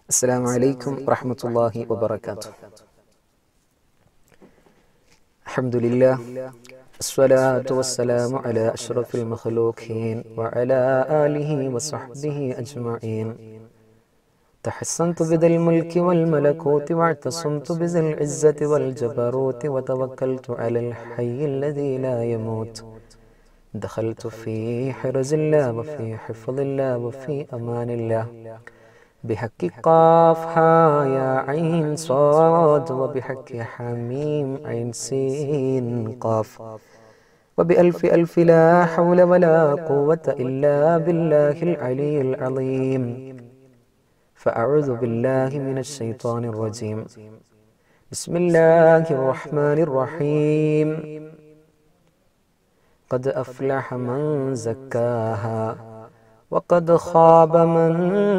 السلام عليكم ورحمة الله وبركاته الحمد لله الصلاة والسلام على أشرف المخلوقين وعلى آله وصحبه أجمعين تحسنت بذا الملك والملكوت واعتصمت بذا العزة والجبروت وتوكلت على الحي الذي لا يموت دخلت في حرز الله وفي حفظ الله وفي أمان الله بحق قاف ها يا عين صاد وبحق حميم عين سين قاف وبألف ألف لا حول ولا قوة إلا بالله العلي العظيم فأعوذ بالله من الشيطان الرجيم بسم الله الرحمن الرحيم قد أفلح من زكاها وقد خاب من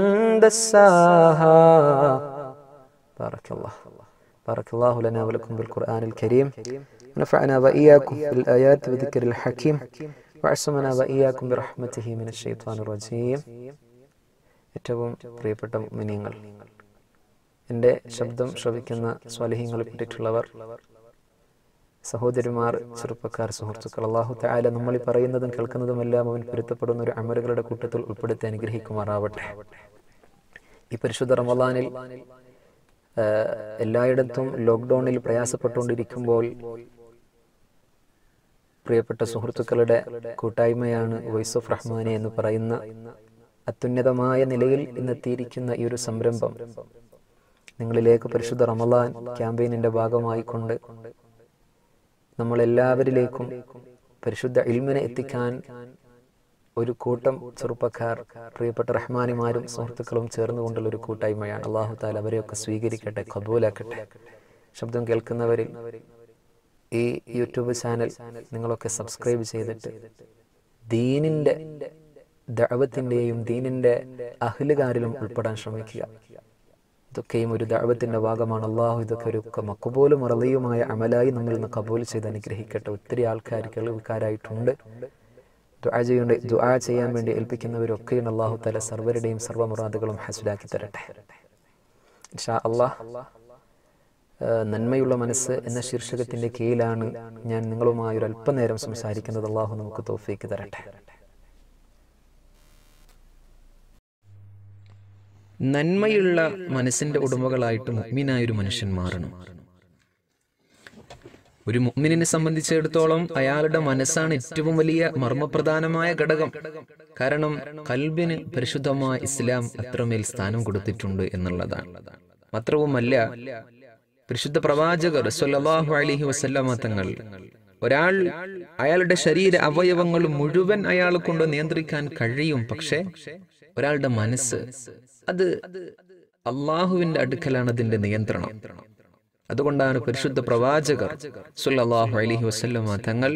دساها بارك الله بارك الله لنا ولكم بالقرآن الكريم ونفعنا وإياكم بالآيات وذكر الحكيم وعصمنا وإياكم برحمته من الشيطان الرجيم ഏറ്റവും പ്രിയപ്പെട്ട മിനിയങ്ങൾ എൻ്റെ ശബ്ദം ശ്രവിക്കുന്ന സ്വാലിഹ്യങ്ങളെ പറ്റിയിട്ടുള്ളവർ സഹോദരിമാർ ചെറുപ്പക്കാർ സുഹൃത്തുക്കൾ അള്ളാഹു തായാല നമ്മൾ ഈ പറയുന്നതും കേൾക്കുന്നതുമെല്ലാം അവൻ പൊരുത്തപ്പെടുന്ന ഒരു അമലുകളുടെ കൂട്ടത്തിൽ ഉൾപ്പെടുത്തി അനുഗ്രഹിക്കുമാറാവട്ടെ ഈ പരിശുദ്ധ റമദാനിൽ എല്ലായിടത്തും ലോക്ക്ഡൗണിൽ പ്രയാസപ്പെട്ടുകൊണ്ടിരിക്കുമ്പോൾ പ്രിയപ്പെട്ട സുഹൃത്തുക്കളുടെ കൂട്ടായ്മയാണ് വോയിസ് ഓഫ് റഹ്മാനെ എന്ന് പറയുന്ന അത്യുന്നതമായ നിലയിൽ ഇന്നെത്തിയിരിക്കുന്ന ഈ ഒരു സംരംഭം നിങ്ങളിലേക്ക് പരിശുദ്ധ റമദാൻ ക്യാമ്പയിനിന്റെ ഭാഗമായിക്കൊണ്ട് നമ്മൾ എല്ലാവരിലേക്കും പരിശുദ്ധ ഇൽമിനെ എത്തിക്കാൻ ഒരു കൂട്ടം ചെറുപ്പക്കാർ പ്രിയപ്പെട്ട റഹ്മാനിമാരും സുഹൃത്തുക്കളും ചേർന്നുകൊണ്ടുള്ള ഒരു കൂട്ടായ്മയാണ് അള്ളാഹു താല അവരെയൊക്കെ സ്വീകരിക്കട്ടെ കബൂലാക്കട്ടെ ശബ്ദം കേൾക്കുന്നവരിൽ ഈ യൂട്യൂബ് ചാനൽ നിങ്ങളൊക്കെ സബ്സ്ക്രൈബ് ചെയ്തിട്ട് ദീനിന്റെ ദഅവത്തിന്റെയും ദീനിന്റെ അഹ്ലുകാരിലും ഉൾപ്പെടാൻ ശ്രമിക്കുക ഇതൊക്കെയും ഒരു ദഅവത്തിന്റെ ഭാഗമാണ് അള്ളാഹു ഇതൊക്കെ ഒരു മക്കുപോലും അറളിയുമായ അമലായി നമ്മൾ ഇന്ന് കബൂൽ ചെയ്ത് അനുഗ്രഹിക്കട്ടെ ഒത്തിരി ആൾക്കാർ കേൾവിക്കാരായിട്ടുണ്ട് ദുആ ചെയ്യേണ്ട ദുആ ചെയ്യാൻ വേണ്ടി ഏൽപ്പിക്കുന്നവരൊക്കെയും അള്ളാഹു തല സർവരുടെയും സർവ്വമുറാദുകളും ഹസുലാക്കി തരട്ടെ ഇൻഷാ അള്ളാഹ് നന്മയുള്ള മനസ്സ് എന്ന ശീർഷകത്തിന്റെ കീഴിലാണ് ഞാൻ നിങ്ങളുമായി ഒരു അല്പനേരം സംസാരിക്കുന്നത് അള്ളാഹു നമുക്ക് തോഫീക്ക് തരട്ടെ നന്മയുള്ള മനസ്സിന്റെ ഉടമകളായിട്ട് മുഗ്മിനായ ഒരു മനുഷ്യൻ മാറണം ഒരു മുഗ്മിനെ സംബന്ധിച്ചിടത്തോളം അയാളുടെ മനസ്സാണ് ഏറ്റവും വലിയ മർമ്മപ്രധാനമായ ഘടകം കാരണം കൽബിന് പരിശുദ്ധമായ ഇസ്ലാം അത്രമേൽ സ്ഥാനം കൊടുത്തിട്ടുണ്ട് എന്നുള്ളതാണ് മാത്രവുമല്ല പരിശുദ്ധ പ്രവാചകർ സല്ലല്ലാഹു അലൈഹി വസല്ലമ തങ്ങൾ ഒരാൾ അയാളുടെ ശരീര അവയവങ്ങൾ മുഴുവൻ അയാളെ കൊണ്ട് നിയന്ത്രിക്കാൻ കഴിയും പക്ഷേ ഒരാളുടെ മനസ്സ് അത് അള്ളാഹുവിന്റെ അടുക്കലാണ് അതിന്റെ നിയന്ത്രണം അതുകൊണ്ടാണ് പരിശുദ്ധ പ്രവാചകർ സല്ലല്ലാഹു അലൈഹി വസല്ലമ തങ്ങൾ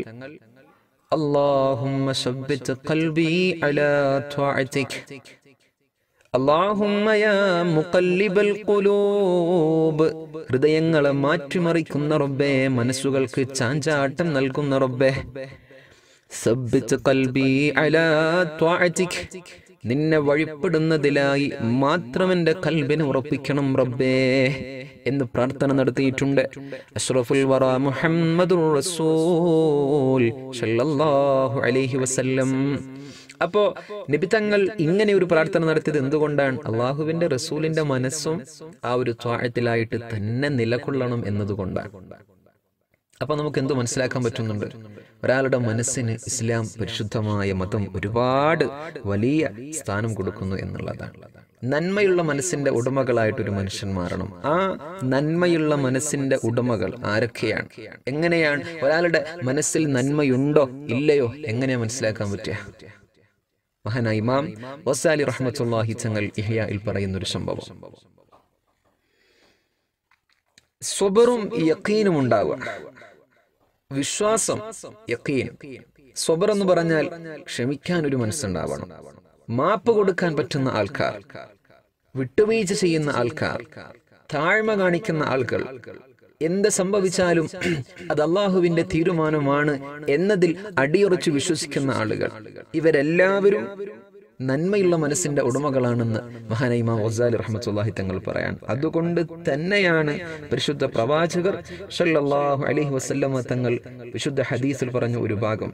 اللهم ثبت قلبي على طاعتك اللهم يا مقلب القلوب ഹൃദയങ്ങളെ മാറ്റിമറിക്കുന്ന റബ്ബേ മനസ്സുകൾക്ക് ചാഞ്ചാട്ടം നൽകുന്ന റബ്ബേ സബ്ബിത്ത് കൽബി അലാ ത്വാഅതിക് നിന്നെ വഴിപ്പെടുന്നതിലായി മാത്രം എൻ്റെ കൽബിനെ ഉറപ്പിക്കണം റബ്ബേ എന്ന് പ്രാർത്ഥന നടത്തിയിട്ടുണ്ട് അഷ്റഫുൽ വറ മുഹമ്മദുർ റസൂൽ സല്ലല്ലാഹു അലൈഹി വസല്ലം അപ്പോ നബി തങ്ങൾ ഇങ്ങനെ ഒരു പ്രാർത്ഥന നടത്തിയത് എന്തുകൊണ്ടാണ് അള്ളാഹുവിന്റെ റസൂലിന്റെ മനസ്സും ആ ഒരു ത്വാഴത്തിലായിട്ട് തന്നെ നിലകൊള്ളണം എന്നതുകൊണ്ടാണ് അപ്പൊ നമുക്ക് എന്ത് മനസ്സിലാക്കാൻ പറ്റുന്നുണ്ട് ഒരാളുടെ മനസ്സിന് ഇസ്ലാം പരിശുദ്ധമായ മതം ഒരുപാട് വലിയ സ്ഥാനം കൊടുക്കുന്നു എന്നുള്ളതാണ് നന്മയുള്ള മനസ്സിന്റെ ഉടമകളായിട്ട് ഒരു മനുഷ്യൻ മാറണം ആ നന്മയുള്ള മനസ്സിന്റെ ഉടമകൾ ആരൊക്കെയാണ് എങ്ങനെയാണ് ഒരാളുടെ മനസ്സിൽ നന്മയുണ്ടോ ഇല്ലയോ എങ്ങനെയാ മനസ്സിലാക്കാൻ പറ്റുക മഹാനായ ഇമാം വസാലി റഹ്മത്തുള്ളാഹി തങ്ങൾ ഇഹ്യായിൽ പറയുന്ന ഒരു സംഭവം സ്വബറും യക്കീനും ഉണ്ടാവുക വിശ്വാസം യക്കീൻ സ്വബർ എന്ന് പറഞ്ഞാൽ ക്ഷമിക്കാൻ ഒരു മനസ്സുണ്ടാവണം മാപ്പ് കൊടുക്കാൻ പറ്റുന്ന ആൾക്കാർ വിട്ടുവീഴ്ച ചെയ്യുന്ന ആൾക്കാർ താഴ്മ കാണിക്കുന്ന ആളുകൾ എന്ത് സംഭവിച്ചാലും അത് അള്ളാഹുവിന്റെ തീരുമാനമാണ് എന്നതിൽ അടിയുറച്ചു വിശ്വസിക്കുന്ന ആളുകൾ ഇവരെല്ലാവരും നന്മയുള്ള മനസ്സിന്റെ ഉടമകളാണെന്ന് മഹാന ഇമാം വസാലി റഹ്മത്തുള്ളാഹി തങ്ങൾ പറയാൻ അതുകൊണ്ട് തന്നെയാണ് പരിശുദ്ധ പ്രവാചകർ സല്ലല്ലാഹു അലൈഹി വസല്ലമ തങ്ങൾ വിശുദ്ധ ഹദീസിൽ പറഞ്ഞ ഒരു ഭാഗം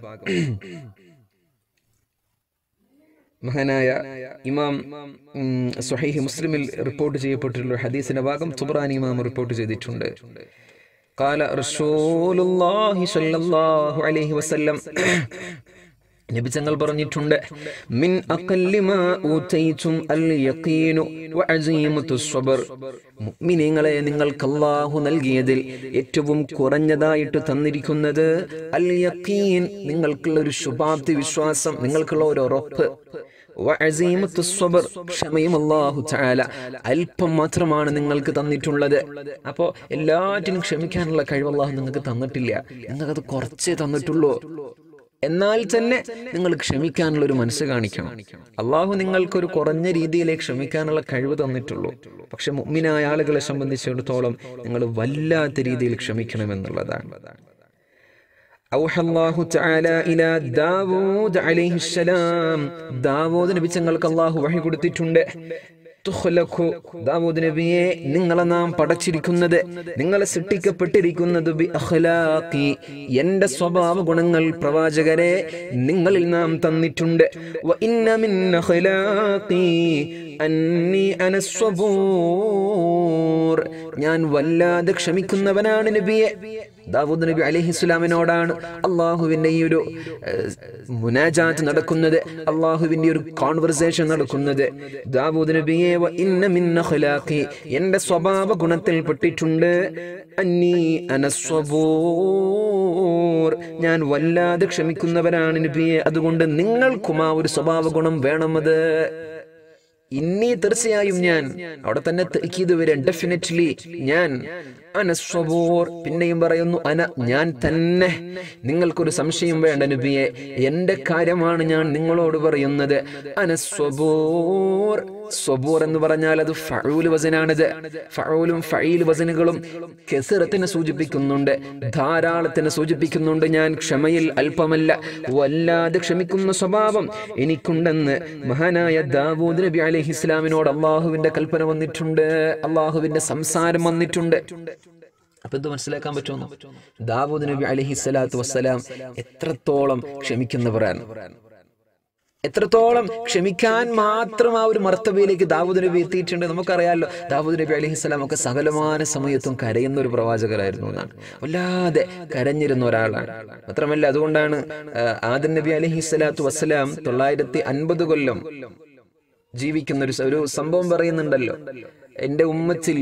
മഹാനായ ഇമാം ഉം, സ്വഹീഹ് മുസ്ലിമിൽ റിപ്പോർട്ട് ചെയ്യപ്പെട്ടിട്ടുള്ള ഒരു ഹദീസിന്റെ ഭാഗം തുബ്രാനി ഇമാം റിപ്പോർട്ട് ചെയ്തിട്ടുണ്ട് قال رسول الله صلى الله عليه وسلم നബിച്ചങ്ങൾ പറഞ്ഞിട്ടുണ്ട് മിൻ അഖല്ലി മാ ഊതൈതും അൽ യഖീനു വഅസീമത്തു സ്വബർ മുഅ്മിനീങ്ങളെ നിങ്ങൾക്ക് അല്ലാഹു നൽകിയതിൽ ഏറ്റവും കുറഞ്ഞതായിട്ട് തന്നിരിക്കുന്നത് അൽ യഖീൻ നിങ്ങൾക്കുള്ള ഒരു ശുഭാപ്തി വിശ്വാസം നിങ്ങൾക്കുള്ള ഒരു ഉറപ്പ് വഅസീമത്തു സ്വബർ ക്ഷമയും അല്ലാഹു തആല അല്പം മാത്രമാണ് നിങ്ങൾക്ക് തന്നിട്ടുള്ളത് അപ്പോൾ എല്ലാറ്റിനും ക്ഷമിക്കാനുള്ള കഴിവ് അല്ലാഹു നിങ്ങൾക്ക് തന്നിട്ടില്ല നിങ്ങൾക്കത് കുറച്ചേ തന്നിട്ടുള്ളൂ എന്നാൽ തന്നെ നിങ്ങൾ ക്ഷമിക്കാനുള്ള ഒരു മനസ്സ് കാണിക്കണം അള്ളാഹു നിങ്ങൾക്കൊരു കുറഞ്ഞ രീതിയിലേക്ക് ക്ഷമിക്കാനുള്ള കഴിവ് തന്നിട്ടുള്ളൂ പക്ഷെ മുഗ്മിനായ ആളുകളെ സംബന്ധിച്ചിടത്തോളം നിങ്ങൾ വല്ലാത്ത രീതിയിൽ ക്ഷമിക്കണമെന്നുള്ളതാണ് أوحى الله تعالى إلى داود عليه السلام ദാവൂദ് നബി ഞങ്ങൾക്ക് അള്ളാഹു വഹി കൊടുത്തിട്ടുണ്ട് തുഖ്ലഖു ദാവൂദ് നബിയെ നിങ്ങളെ നാം പടച്ചിരിക്കുന്നത് നിങ്ങളെ സൃഷ്ടിക്കപ്പെട്ടിരിക്കുന്നത് ബി അഖ്ലാഖി എന്റെ സ്വഭാവ ഗുണങ്ങൾ പ്രവാചകരെ നിങ്ങളിൽ നാം തന്നിട്ടുണ്ട് വ ഇന്ന മിൻ അഖ്ലാഖി അന്നി അന സ്വബൂർ ഞാൻ വല്ലാതെ ക്ഷമിക്കുന്നവനാണ് നബിയെ ദാവൂദ് നബി അലൈഹി ഇസ്ലാമിനോടാണ് അള്ളാഹുവിന്റെ ഈ ഒരു ഏഹ്, മുനാജാത്ത് നടക്കുന്നത് അള്ളാഹുവിന്റെ ഒരു കോൺവെർസേഷൻ നടക്കുന്നത് ദാവൂദ് നബിയെ വ ഇന്ന മിൻ അഖ്ലാഖി എന്റെ സ്വഭാവ ഗുണത്തിൽ പെട്ടിട്ടുണ്ട് അന്നീ അനസ്വബൂർ ഞാൻ വല്ലാതെ ക്ഷമിക്കുന്നവനാണ് നബിയെ അതുകൊണ്ട് നിങ്ങൾക്കും ആ ഒരു സ്വഭാവ ഗുണം വേണമത് ഇനി തീർച്ചയായും ഞാൻ അവിടെ തന്നെ തെക്കീത് വരെ ഡെഫിനറ്റ്ലി ഞാൻ അനസ്വബൂർ പിന്നെയും പറയുന്നു അന ഞാൻ തന്നെ നിങ്ങൾക്കൊരു സംശയം വേണ്ട നബിയെ എന്റെ കാര്യമാണ് ഞാൻ നിങ്ങളോട് പറയുന്നത് അനസ്വബൂർ സ്വബൂർ എന്ന് പറഞ്ഞാൽ അത് ഫഊൽ വസനാണിത് ഫഊലും ഫഈൽ വസനുകളും കെസിറത്തിനെ സൂചിപ്പിക്കുന്നുണ്ട് ധാരാളത്തിനെ സൂചിപ്പിക്കുന്നുണ്ട് ഞാൻ ക്ഷമയിൽ അല്പമല്ല വല്ലാതെ ക്ഷമിക്കുന്ന സ്വഭാവം എനിക്കുണ്ടെന്ന് മഹാനായ ദാവൂദ് നബി അലൈഹി ഇസ്ലാമിനോട് അള്ളാഹുവിന്റെ കൽപ്പന വന്നിട്ടുണ്ട് അള്ളാഹുവിന്റെ സംസാരം വന്നിട്ടുണ്ട് അപ്പൊ ഇത് മനസ്സിലാക്കാൻ പറ്റുമോ ദാവൂദ് നബി അലൈഹി സ്വലാത്തു വസ്സലാം എത്രത്തോളം ക്ഷമിക്കുന്നവരാണ് എത്രത്തോളം ക്ഷമിക്കാൻ മാത്രം ആ ഒരു മർത്തബയിലേക്ക് ദാവൂദ് നബി എത്തിയിട്ടുണ്ട് നമുക്കറിയാമല്ലോ ദാവൂദ് നബി അലൈഹി സ്വലാം ഒക്കെ സകലമാന സമയത്തും കരയുന്ന ഒരു പ്രവാചകരായിരുന്നു എന്നാണ് വല്ലാതെ കരഞ്ഞിരുന്ന ഒരാളാണ് മാത്രമല്ല അതുകൊണ്ടാണ് ആ, ആദം നബി അലൈഹി സ്വലാത്തു വസ്സലാം തൊള്ളായിരത്തി അൻപത് കൊല്ലം ജീവിക്കുന്ന ഒരു സ- ഒരു സംഭവം പറയുന്നുണ്ടല്ലോ എന്റെ ഉമ്മത്തിൽ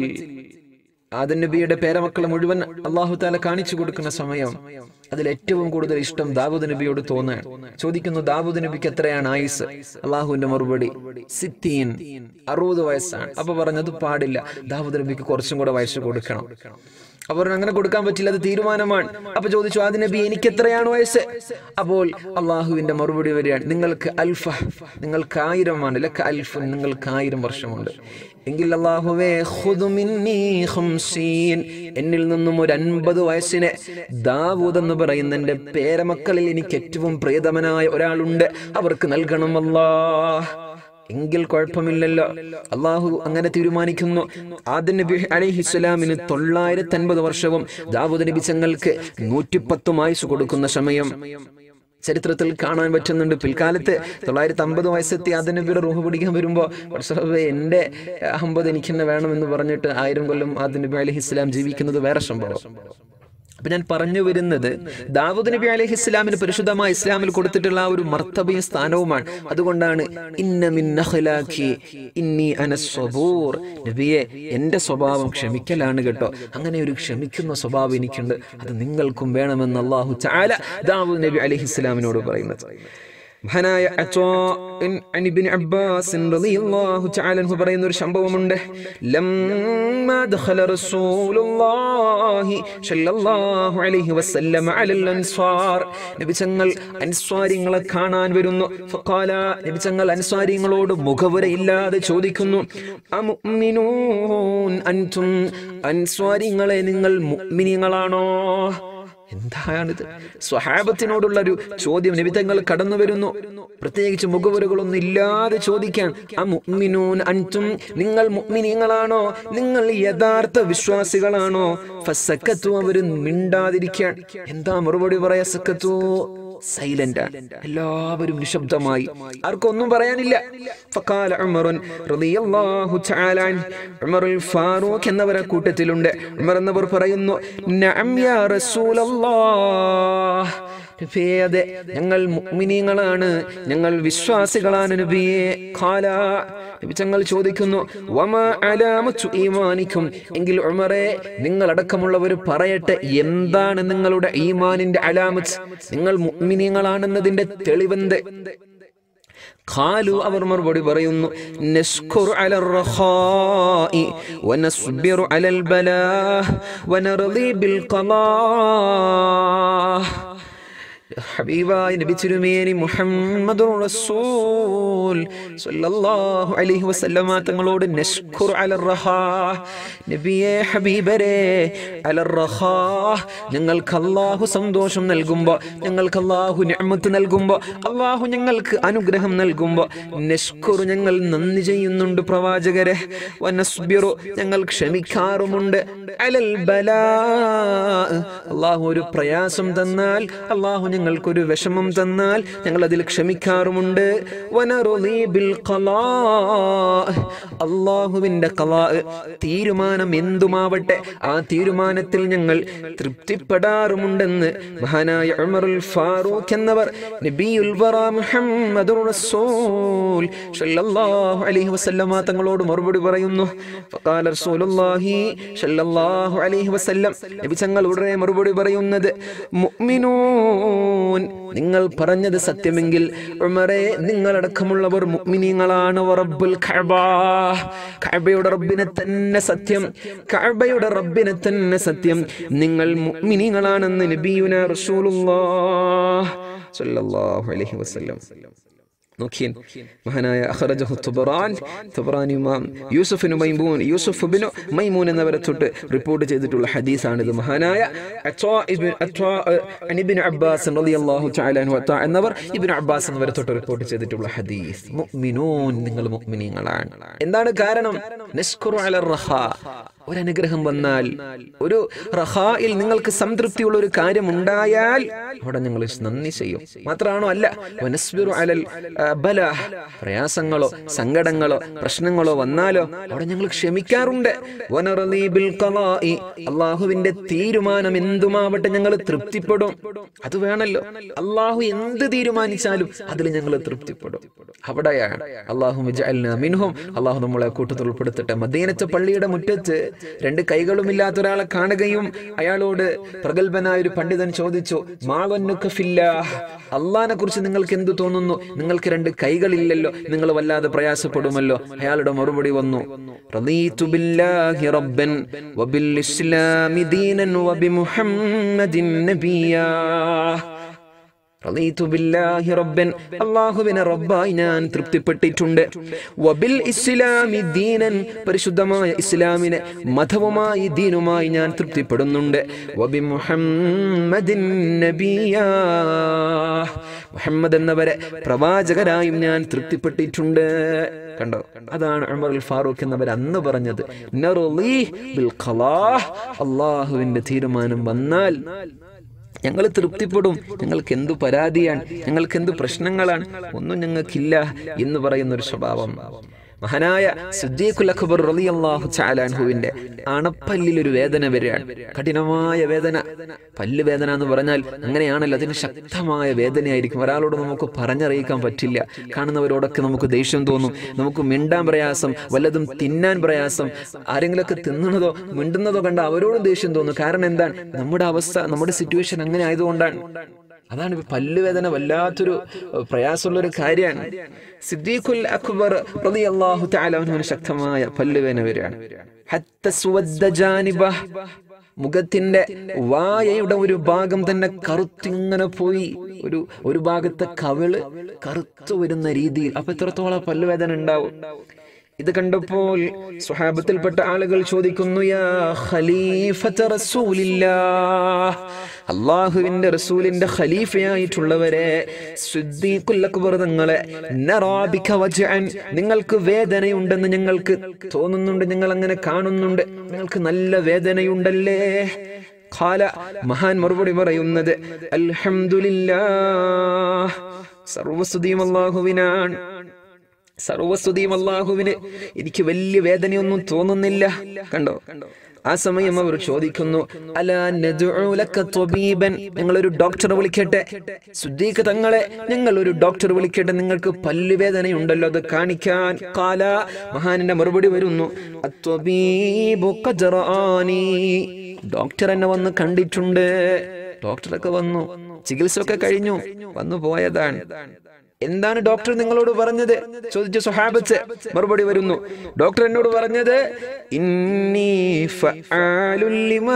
ആദൻ നബിയുടെ പേരമക്കളെ മുഴുവൻ അള്ളാഹു താല കാണിച്ചു കൊടുക്കുന്ന സമയം അതിൽ ഏറ്റവും കൂടുതൽ ഇഷ്ടം ദാവൂദ് നബിയോട് തോന്നാൻ ചോദിക്കുന്നു ദാവൂദ് നബിക്ക് എത്രയാണ് ആയുസ് അള്ളാഹുവിന്റെ മറുപടി സിത്തീൻ അറുപത് വയസ്സാണ് അപ്പൊ പറഞ്ഞത് പാടില്ല ദാവൂദ് നബിക്ക് കുറച്ചും കൂടെ വയസ്സ് കൊടുക്കണം അപ്പോൾ അങ്ങനെ കൊടുക്കാൻ പറ്റില്ല അത് തീരുമാനമാണ് അപ്പൊ ചോദിച്ചു ആദ്യ നബി എനിക്ക് എത്രയാണ് വയസ്സ് അപ്പോൾ അള്ളാഹുവിന്റെ മറുപടി വരികയാണ് നിങ്ങൾക്ക് അൽഫ നിങ്ങൾക്ക് ആയിരമാണ് ലക്ക അൽഫ് നിങ്ങൾക്ക് ആയിരം വർഷമുണ്ട് എങ്കിൽ അള്ളാഹുവേ ഖുദ് മിന്നീ ഖംസീൻ എന്നിൽ നിന്നും ഒരു അൻപത് വയസ്സിനെ ദാവൂദ് എന്ന് പറയുന്ന എൻ്റെ പേരമക്കളിൽ എനിക്ക് ഏറ്റവും പ്രിയതമനായ ഒരാളുണ്ട് അവർക്ക് നൽകണം അല്ലാഹ് എങ്കിൽ കുഴപ്പമില്ലല്ലോ അള്ളാഹു അങ്ങനെ തീരുമാനിക്കുന്നു ആദ്യ നബി അലൈഹിസ്സലാമിന് തൊള്ളായിരത്തി അൻപത് വർഷവും ദാവൂദ് നബി ചങ്ങൾക്ക് നൂറ്റിപ്പത്തും ആയുസ് കൊടുക്കുന്ന സമയം ചരിത്രത്തിൽ കാണാൻ പറ്റുന്നുണ്ട് പിൽക്കാലത്ത് തൊള്ളായിരത്തി അമ്പത് വയസ്സെത്തി ആദ്യ നബിയുടെ റൂഹ് പിടിക്കാൻ വരുമ്പോൾ പടച്ചറബേ എൻ്റെ അമ്പത് എനിക്ക് തന്നെ വേണമെന്ന് പറഞ്ഞിട്ട് ആയിരം കൊല്ലം ആദ്യ നബി അലൈഹി ഇസ്ലാം ജീവിക്കുന്നത് വേറെ സംഭവം അപ്പൊ ഞാൻ പറഞ്ഞു വരുന്നത് ദാവൂദ് നബി അലൈഹി ഇസ്ലാമിന് പരിശുദ്ധമായ ഇസ്ലാമിൽ കൊടുത്തിട്ടുള്ള ആ ഒരു മർത്തബയും സ്ഥാനവുമാണ് അതുകൊണ്ടാണ് ഇന്ന മിൻ അഖ്ലാഖി ഇന്നി അന സ്വബൂർ നബിയെ എൻ്റെ സ്വഭാവം ക്ഷമിക്കലാണ് കേട്ടോ അങ്ങനെ ഒരു ക്ഷമിക്കുന്ന സ്വഭാവം എനിക്കുണ്ട് അത് നിങ്ങൾക്കും വേണമെന്ന് അള്ളാഹു ചാല ദാവൂദ് നബി അലൈഹി ഇസ്ലാമിനോട് പറയുന്നത് മഹാനായ അത്വാഇൻ അൻ ഇബ്നു അബ്ബാസ് റളിയല്ലാഹു തആല അൻഹു പറയുന്ന ഒരു സംഭവമുണ്ട് ലമ്മ ദഖല റസൂലുള്ളാഹി സ്വല്ലല്ലാഹു അലൈഹി വസല്ലം അലൽ അൻസ്വാർ നബി തങ്ങൾ അൻസ്വാരികളെ കാണാൻ വരുന്നു ഫഖാല നബി തങ്ങൾ അൻസ്വാരികളോട് മുഖവരയില്ലാതെ ചോദിക്കുന്നു അമുഅ്മിനൂൻ അൻതും അൻസ്വാരികളെ നിങ്ങൾ മുഅ്മിനീങ്ങളാണോ എന്താണിത് സ്വഹാബത്തിനോടുള്ള ഒരു ചോദ്യം നിമിത്തങ്ങൾ കടന്നു വരുന്നു പ്രത്യേകിച്ച് മുഖവരുകളൊന്നും ഇല്ലാതെ ചോദിക്കാൻ ആ മുഅ്മിനൂൻ അൻതും നിങ്ങൾ മുഅ്മിനീങ്ങളാണോ നിങ്ങൾ യഥാർത്ഥ വിശ്വാസികളാണോ ഫസക്കത്തു അവര് മിണ്ടാതിരിക്കാൻ എന്താ മറുപടി പറയാ സക്കത്തു സൈലന്റ് ആണ് എല്ലാവരും നിശബ്ദമായി ആർക്കൊന്നും പറയാനില്ല ഫഖാല ഉമറുൻ റളിയല്ലാഹു തആല അൻ ഉമറുൽ ഫാറൂഖ് എന്നവരെ കൂട്ടത്തിലുണ്ട് ഉമർ എന്നവർ പറയുന്നു നഅം യാ റസൂലല്ലാഹ് നബിയേ അതെ ഞങ്ങൾ മുഅ്മിനീങ്ങളാണ് ഞങ്ങൾ വിശ്വാസികളാണ് നബിയെ ഖാല നബി തങ്ങൾ ചോദിക്കുന്നു വമാ അലാമത്തു ഈമാനിക്കും എങ്കിൽ ഉമറെ നിങ്ങൾ അടക്കമുള്ളവർ പറയട്ടെ എന്താണ് നിങ്ങളുടെ ഈമാനിന്റെ അലാമത്ത് നിങ്ങൾ മുഅ്മിനീങ്ങളാണെന്നതിന്റെ തെളിവെന്ത് ഖാലു അവർ മറുപടി പറയുന്നു നസ്കുറു അലർ റഖാഇ വനസ്ബിറു അലൽ ബലാഹ് വനർളി ബിൽ ഖലാഹ് ഹബീബായ നബി തിരുമേനി മുഹമ്മദുർ റസൂൽ സല്ലല്ലാഹു അലൈഹി വസല്ലമ തങ്ങളോട് നഷ്കുർ അലർ റഹാ നബിയെ ഹബീബരെ അലർ റഹാ ഞങ്ങൾക്ക് അല്ലാഹു സന്തോഷം നൽകുമ്പോൾ ഞങ്ങൾക്ക് അല്ലാഹു നിഅമത്ത് നൽകുമ്പോൾ അല്ലാഹു ഞങ്ങൾക്ക് അനുഗ്രഹം നൽകുമ്പോൾ നഷ്കുർ ഞങ്ങൾ നന്ദി ചെയ്യുന്നുണ്ട് പ്രവാചകരെ വനസ്ബിറു ഞങ്ങൾ ക്ഷമിക്കാറുമുണ്ട് അലൽ ബലാ അല്ലാഹു ഒരു പ്രയാസം തന്നാൽ അല്ലാഹു ഞങ്ങൾക്കൊരു വിഷമം തന്നാൽ ഞങ്ങൾ അതിൽ ക്ഷമിക്കാറുമുണ്ട് വനറുളി ബിൽ ഖലാ അള്ളാഹുവിന്റെ ഖലാ തീരുമാനം എന്തുമാവട്ടെ ആ തീരുമാനത്തിൽ ഞങ്ങൾ തൃപ്തിപ്പെടാറുമുണ്ടെന്ന് മഹാനായ ഉമറുൽ ഫാറൂഖ് എന്നവർ നബിയുൽ വറ മുഹമ്മദുർ റസൂൽ സല്ലല്ലാഹു അലൈഹി വസല്ലമ തങ്ങളോട് മറുപടി പറയുന്നു ഫഖാല റസൂലുള്ളാഹി സല്ലല്ലാഹു അലൈഹി വസല്ലം നബി തങ്ങൾ ഉടനെ മറുപടി പറയുന്നത് മുഅ്മിനൂൻ നിങ്ങൾ പറഞ്ഞത് സത്യമെങ്കിൽ ഉമറെ നിങ്ങളടക്കമുള്ളവർ മുഅ്മിനീങ്ങളാണ് വറബ്ബുൽ കഅബ കഅബയുടെ റബ്ബിനെ തന്നെ സത്യം കഅബയുടെ റബ്ബിനെ തന്നെ സത്യം നിങ്ങൾ മുഅ്മിനീങ്ങളാണെന്ന് നബിയുന റസൂലുള്ളാഹ് സ്വല്ലല്ലാഹു അലൈഹി വസല്ലം നോക്കിയൻ മഹാനായ അഖറജഹു തുബറാൻ തുബറാൻ ഇമാം യൂസുഫിന് മൈമൂൻ യൂസുഫ് ബിനു മൈമൂൻ എന്നവരെ തൊട്ട് റിപ്പോർട്ട് ചെയ്തിട്ടുള്ള ഹദീസാണിത് മഹാനായ അത്വാ ഇബ്ൻ അത്വാ അൻ ഇബ്നു അബ്ബാസ് റളിയല്ലാഹു തആല അൻഹു അത്വാ എന്നവർ ഇബ്നു അബ്ബാസ് എന്നവരെ തൊട്ട് റിപ്പോർട്ട് ചെയ്തിട്ടുള്ള ഹദീസ് മുഅ്മിനൂൻ നിങ്ങൾ മുഅ്മിനീങ്ങളാണ് എന്താണ് കാരണം നസ്കുറു അലർ റഹാ ഒരു അനുഗ്രഹം വന്നാൽ ഒരു റഹായിൽ നിങ്ങൾക്ക് സംതൃപ്തിയുള്ള ഒരു കാര്യം ഉണ്ടായാൽ അവിടെ ഞങ്ങൾ നന്ദി ചെയ്യും മാത്രമാണോ അല്ല വനസ്ബിറു അലൽ ആ, ബല പ്രയാസങ്ങളോ സങ്കടങ്ങളോ പ്രശ്നങ്ങളോ വന്നാലോ അവിടെ ഞങ്ങൾ ക്ഷമിക്കാറുണ്ട് വനറലി ബിൽ ഖലാഇ. അള്ളാഹുവിന്റെ തീരുമാനം എന്തുമാവട്ടെ ഞങ്ങൾ തൃപ്തിപ്പെടും അത് വേണല്ലോ അള്ളാഹു എന്ത് തീരുമാനിച്ചാലും അതിൽ ഞങ്ങൾ തൃപ്തിപ്പെടും അവിടെയാണ് അള്ളാഹു മിൻഹും അള്ളാഹു നമ്മളെ കൂട്ടത്തിൽ ഉൾപ്പെടുത്തട്ടെ മദീനത്തെ പള്ളിയുടെ മുറ്റത്ത് രണ്ട് കൈകളുമില്ലാത്ത ഒരാളെ കാണുകയും അയാളോട് പ്രഗത്ഭനായ ഒരു പണ്ഡിതൻ ചോദിച്ചു മാവന്നുക്കഫില്ല അള്ളാഹിനെ കുറിച്ച് നിങ്ങൾക്ക് എന്ത് തോന്നുന്നു നിങ്ങൾക്ക് രണ്ട് കൈകളില്ലല്ലോ നിങ്ങൾ വല്ലാതെ പ്രയാസപ്പെടുമല്ലോ അയാളുടെ മറുപടി വന്നു റളീതു ബില്ലാഹി റബ്ബൻ വബിൽ ഇസ്ലാമി ദീനൻ വബിമുഹമ്മദിൻ നബിയാ റളീതു ബില്ലാഹി റബ്ബൻ അല്ലാഹുവിനെ റബ്ബായി ഞാൻ തൃപ്തിപ്പെട്ടിട്ടുണ്ട് വബിൽ ഇസ്ലാമി ദീനൻ പരിശുദ്ധമായ ഇസ്ലാമിനെ മതവുമായി ദീനുമായി ഞാൻ തൃപ്തിപ്പെടുന്നുണ്ട് വബി മുഹമ്മദിൻ നബിയാ മുഹമ്മദ് എന്നവരെ പ്രവാചകരായും ഞാൻ തൃപ്തിപ്പെട്ടിട്ടുണ്ട് കണ്ടോ അതാണ് ഉമർ അൽ ഫാറൂഖ് എന്നവർ അന്ന് പറഞ്ഞത് നറുളീ ബിൽ ഖലാഹ് അള്ളാഹുവിന്റെ തീരുമാനം വന്നാൽ ഞങ്ങൾ തൃപ്തിപ്പെടും ഞങ്ങൾക്ക് എന്തു പരാതിയാണ് ഞങ്ങൾക്ക് എന്തു പ്രശ്നങ്ങളാണ് ഒന്നും ഞങ്ങൾക്കില്ല എന്ന് പറയുന്ന ഒരു സ്വഭാവം മഹാനായ സിദ്ദീഖുൽ അക്ബർ റളിയല്ലാഹു തആല അൻഹുവിന്റെ അണപ്പല്ലിൽ ഒരു വേദന വരികയാണ് കഠിനമായ വേദന പല്ല് വേദന എന്ന് പറഞ്ഞാൽ അങ്ങനെയാണല്ലോ അതിന് ശക്തമായ വേദനയായിരിക്കും ഒരാളോട് നമുക്ക് പറഞ്ഞറിയിക്കാൻ പറ്റില്ല കാണുന്നവരോടൊക്കെ നമുക്ക് ദേഷ്യം തോന്നും നമുക്ക് മിണ്ടാൻ പ്രയാസം വല്ലതും തിന്നാൻ പ്രയാസം ആരെങ്കിലുമൊക്കെ തിന്നുന്നതോ മിണ്ടുന്നതോ കണ്ട അവരോടും ദേഷ്യം തോന്നും കാരണം എന്താണ് നമ്മുടെ അവസ്ഥ നമ്മുടെ സിറ്റുവേഷൻ അങ്ങനെ ആയതുകൊണ്ടാണ് അതാണ് ഇപ്പൊ പല്ലുവേദന വല്ലാത്തൊരു ഏഹ്, പ്രയാസമുള്ള ഒരു കാര്യമാണ് സിദ്ദീഖുൽ അക്ബർ റളിയല്ലാഹു തആല അൻഹുവിന് ശക്തമായ പല്ലുവേദന വരികയാണ് ഹത്ത സുവദ്ദ ജാനിബഹ്. മുഖത്തിന്റെ വായയുടെ ഒരു ഭാഗം തന്നെ കറുത്തിങ്ങനെ പോയി ഒരു ഒരു ഭാഗത്തെ കവിള് കറുത്തു വരുന്ന രീതിയിൽ അപ്പൊ എത്രത്തോളം പല്ലുവേദന ഉണ്ടാവും ഇത് കണ്ടപ്പോൾ സ്വഹാബത്തിൽപ്പെട്ട ആളുകൾ ചോദിക്കുന്നു യാ ഖലീഫത റസൂലില്ലാഹ് അള്ളാഹുവിന്റെ റസൂലിന്റെ ഖലീഫയായിട്ടുള്ളവരെ സിദ്ദീഖുൽ അക്ബർ തങ്ങളെ നറാബിക വജ്അൻ നിങ്ങൾക്ക് വേദനയുണ്ടെന്ന് ഞങ്ങൾക്ക് തോന്നുന്നുണ്ട് ഞങ്ങൾ അങ്ങനെ കാണുന്നുണ്ട് നിങ്ങൾക്ക് നല്ല വേദനയുണ്ടല്ലേ ഖാല മഹാൻ മറുപടി പറയുന്നത് അൽഹംദുലില്ലാ സർവസ്തുതിയും അല്ലാഹുവിനാണ് സർവസ്തുതിയും അള്ളാഹുവിന് എനിക്ക് വലിയ വേദനയൊന്നും തോന്നുന്നില്ല കണ്ടോ ആ സമയം അവർ ചോദിക്കുന്നു അല നദ്ഉലക ത്വബീബൻ നിങ്ങളൊരു ഡോക്ടറെ വിളിക്കട്ടെ സുദ്ദീഖ് തങ്ങളെ ഞങ്ങൾ ഒരു ഡോക്ടറെ വിളിക്കട്ടെ നിങ്ങൾക്ക് പല്ലുവേദനയുണ്ടല്ലോ അത് കാണിക്കാൻ കാല മഹാനിന്റെ മറുപടി വരുന്നു അത്വബീബു ഖദ് റആനി. ഡോക്ടർ എന്നെ വന്ന് കണ്ടിട്ടുണ്ട് ഡോക്ടറൊക്കെ വന്നു ചികിത്സ ഒക്കെ കഴിഞ്ഞു വന്നു പോയതാണ് എന്താണ് ഡോക്ടർ നിങ്ങളോട് പറഞ്ഞത് ചോദിച്ചു സുഹാബത്ത് മറുപടി വരുന്നു ഡോക്ടർ എന്നോട് പറഞ്ഞത് ഇന്നി ഫഅാലുൽ ലിമാ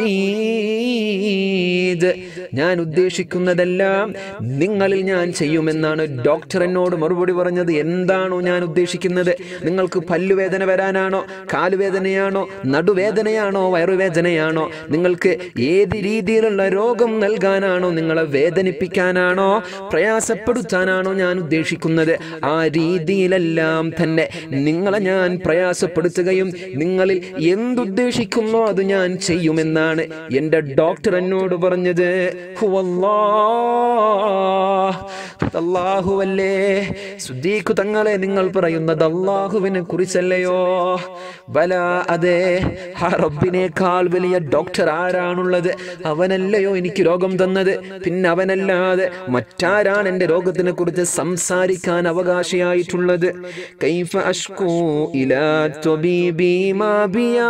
ഉരീദ് ഞാൻ ഉദ്ദേശിക്കുന്നതെല്ലാം നിങ്ങളിൽ ഞാൻ ചെയ്യുമെന്നാണ് ഡോക്ടർ എന്നോട് മറുപടി പറഞ്ഞത് എന്താണോ ഞാൻ ഉദ്ദേശിക്കുന്നത് നിങ്ങൾക്ക് പല്ലുവേദന വരാനാണോ കാലുവേദനയാണോ നടുവേദനയാണോ വയറുവേദനയാണോ നിങ്ങൾക്ക് ഏത് രീതിയിലുള്ള രോഗം നൽകാനാണോ നിങ്ങളെ വേദനിപ്പിക്കാനാണോ പ്രയാസപ്പെടുത്താനാണോ ഞാൻ ഉദ്ദേശിക്കുന്നത് ആ രീതിയിലെല്ലാം തന്നെ നിങ്ങളെ ഞാൻ പ്രയാസപ്പെടുത്തുകയും നിങ്ങളിൽ എന്തുദ്ദേശിക്കുന്നോ അത് ഞാൻ ചെയ്യുമെന്നാണ് എൻ്റെ ഡോക്ടർ എന്നോട് പറഞ്ഞത് ഹുവല്ലാഹ്. അല്ലാഹുവല്ലേ സുദ്ദീഖ് തങ്ങളെ നിങ്ങൾ പറയുന്നത് അള്ളാഹുവിനെ കുറിച്ചല്ലയോ ബല അതെ ആ റബ്ബിനേക്കാൾ വലിയ ഡോക്ടർ ആരാണുള്ളത് അവനല്ലയോ എനിക്ക് രോഗം തന്നത് പിന്നെ അവനല്ലാതെ മറ്റാരാണ് എൻ്റെ രോഗത്തിനെ കുറിച്ച് സംസാരിക്കാൻ അവകാശിയായിട്ടുള്ളത് കൈഫ അഷ്കൂ ഇലാ ത്വബീബി മാ ബിയാ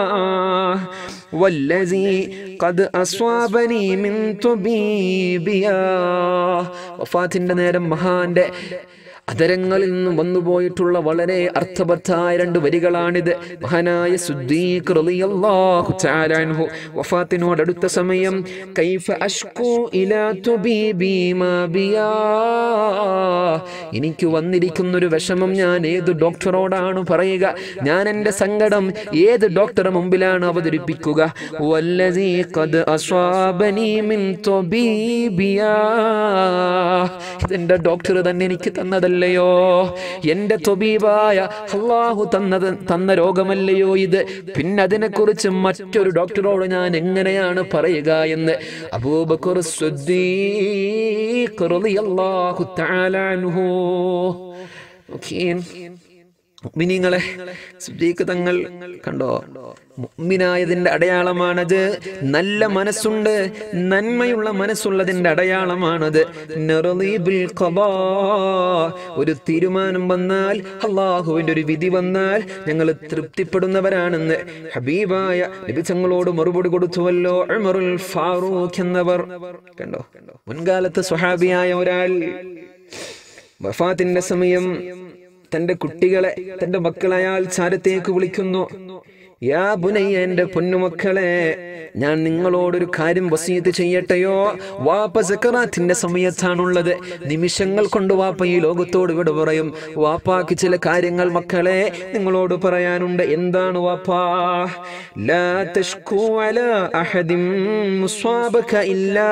والذي قد أصابني من طبيبيا വഫാത്തിന്റെ നേരം മഹാന്റെ അതരങ്ങളിൽ നിന്നും വന്നുപോയിട്ടുള്ള വളരെ അർത്ഥബദ്ധായ രണ്ട് വരികളാണിത് മഹാനായ സുദ്ദീഖ് റളിയല്ലാഹു തആല അൻഹു വഫാത്തിനോടടുത്ത സമയം കൈഫ അഷ്കു ഇലാ തുബീബി മാ ബിയാ എനിക്ക് വന്നിരിക്കുന്ന ഒരു വിഷമം ഞാൻ ഏത് ഡോക്ടറോടാണ് പറയുക ഞാൻ എൻ്റെ സങ്കടം ഏത് ഡോക്ടറെ മുമ്പിലാണ് അവതരിപ്പിക്കുക വല്ലദീ ഖദ് അസ്വാബനി മിൻ തുബീബിയാ ഇതെന്റെ ഡോക്ടർ തന്നെ എനിക്ക് തന്നതല്ലയോ എന്റെ തൊബീബായ അള്ളാഹു തന്നത് തന്ന രോഗമല്ലയോ ഇത് പിന്നെ അതിനെക്കുറിച്ച് മറ്റൊരു ഡോക്ടറോട് ഞാൻ എങ്ങനെയാണ് പറയുക എന്ന് അബൂബക്കർ സിദ്ദീഖ് റളിയല്ലാഹു തആല അൻഹു ഓക്കേ മുഅ്മിനീങ്ങളെ സിദ്ദീഖ് തങ്ങൾ കണ്ടോ മുഅ്മിനായതിന്റെ അടയാളമാണത് നല്ല മനസ്സുണ്ട് നന്മയുള്ള മനസ്സുള്ളതിന്റെ അടയാളമാണത് നറളി ബിൽ ഖദാ. ഒരു തീരുമാനം വന്നാൽ അള്ളാഹുവിന്റെ ഒരു വിധി വന്നാൽ ഞങ്ങൾ തൃപ്തിപ്പെടുന്നവരാണെന്ന് ഹബീബായ നബി തങ്ങളോട് മറുപടി കൊടുത്തുവല്ലോ ഉമറുൽ ഫാറൂഖ് എന്നവർ കണ്ടോ മുൻകാലത്ത് സ്വഹാബിയായ ഒരാൾ വഫാത്തിന്റെ സമയം തന്റെ കുട്ടികളെ തന്റെ മക്കളെ അയാൾ ചാരത്തേക്ക് വിളിക്കുന്നു യാ ബുനയ്യ എന്റെ പൊന്നുമക്കളെ ഞാൻ നിങ്ങളോടൊരു കാര്യം വസീത്ത് ചെയ്യട്ടെയോ വാപ്പ സക്കറാത്തിന്റെ സമയത്താണുള്ളത് നിമിഷങ്ങൾ കൊണ്ട് വാപ്പ ഈ ലോകത്തോട് ഇവിടെ പറയും വാപ്പാക്ക് ചില കാര്യങ്ങൾ മക്കളെ നിങ്ങളോട് പറയാനുണ്ട് എന്താണ് വാപ്പാ ലാ തഷ്കൂ അലാ അഹദിൻ മുസ്വാബക ഇല്ലാ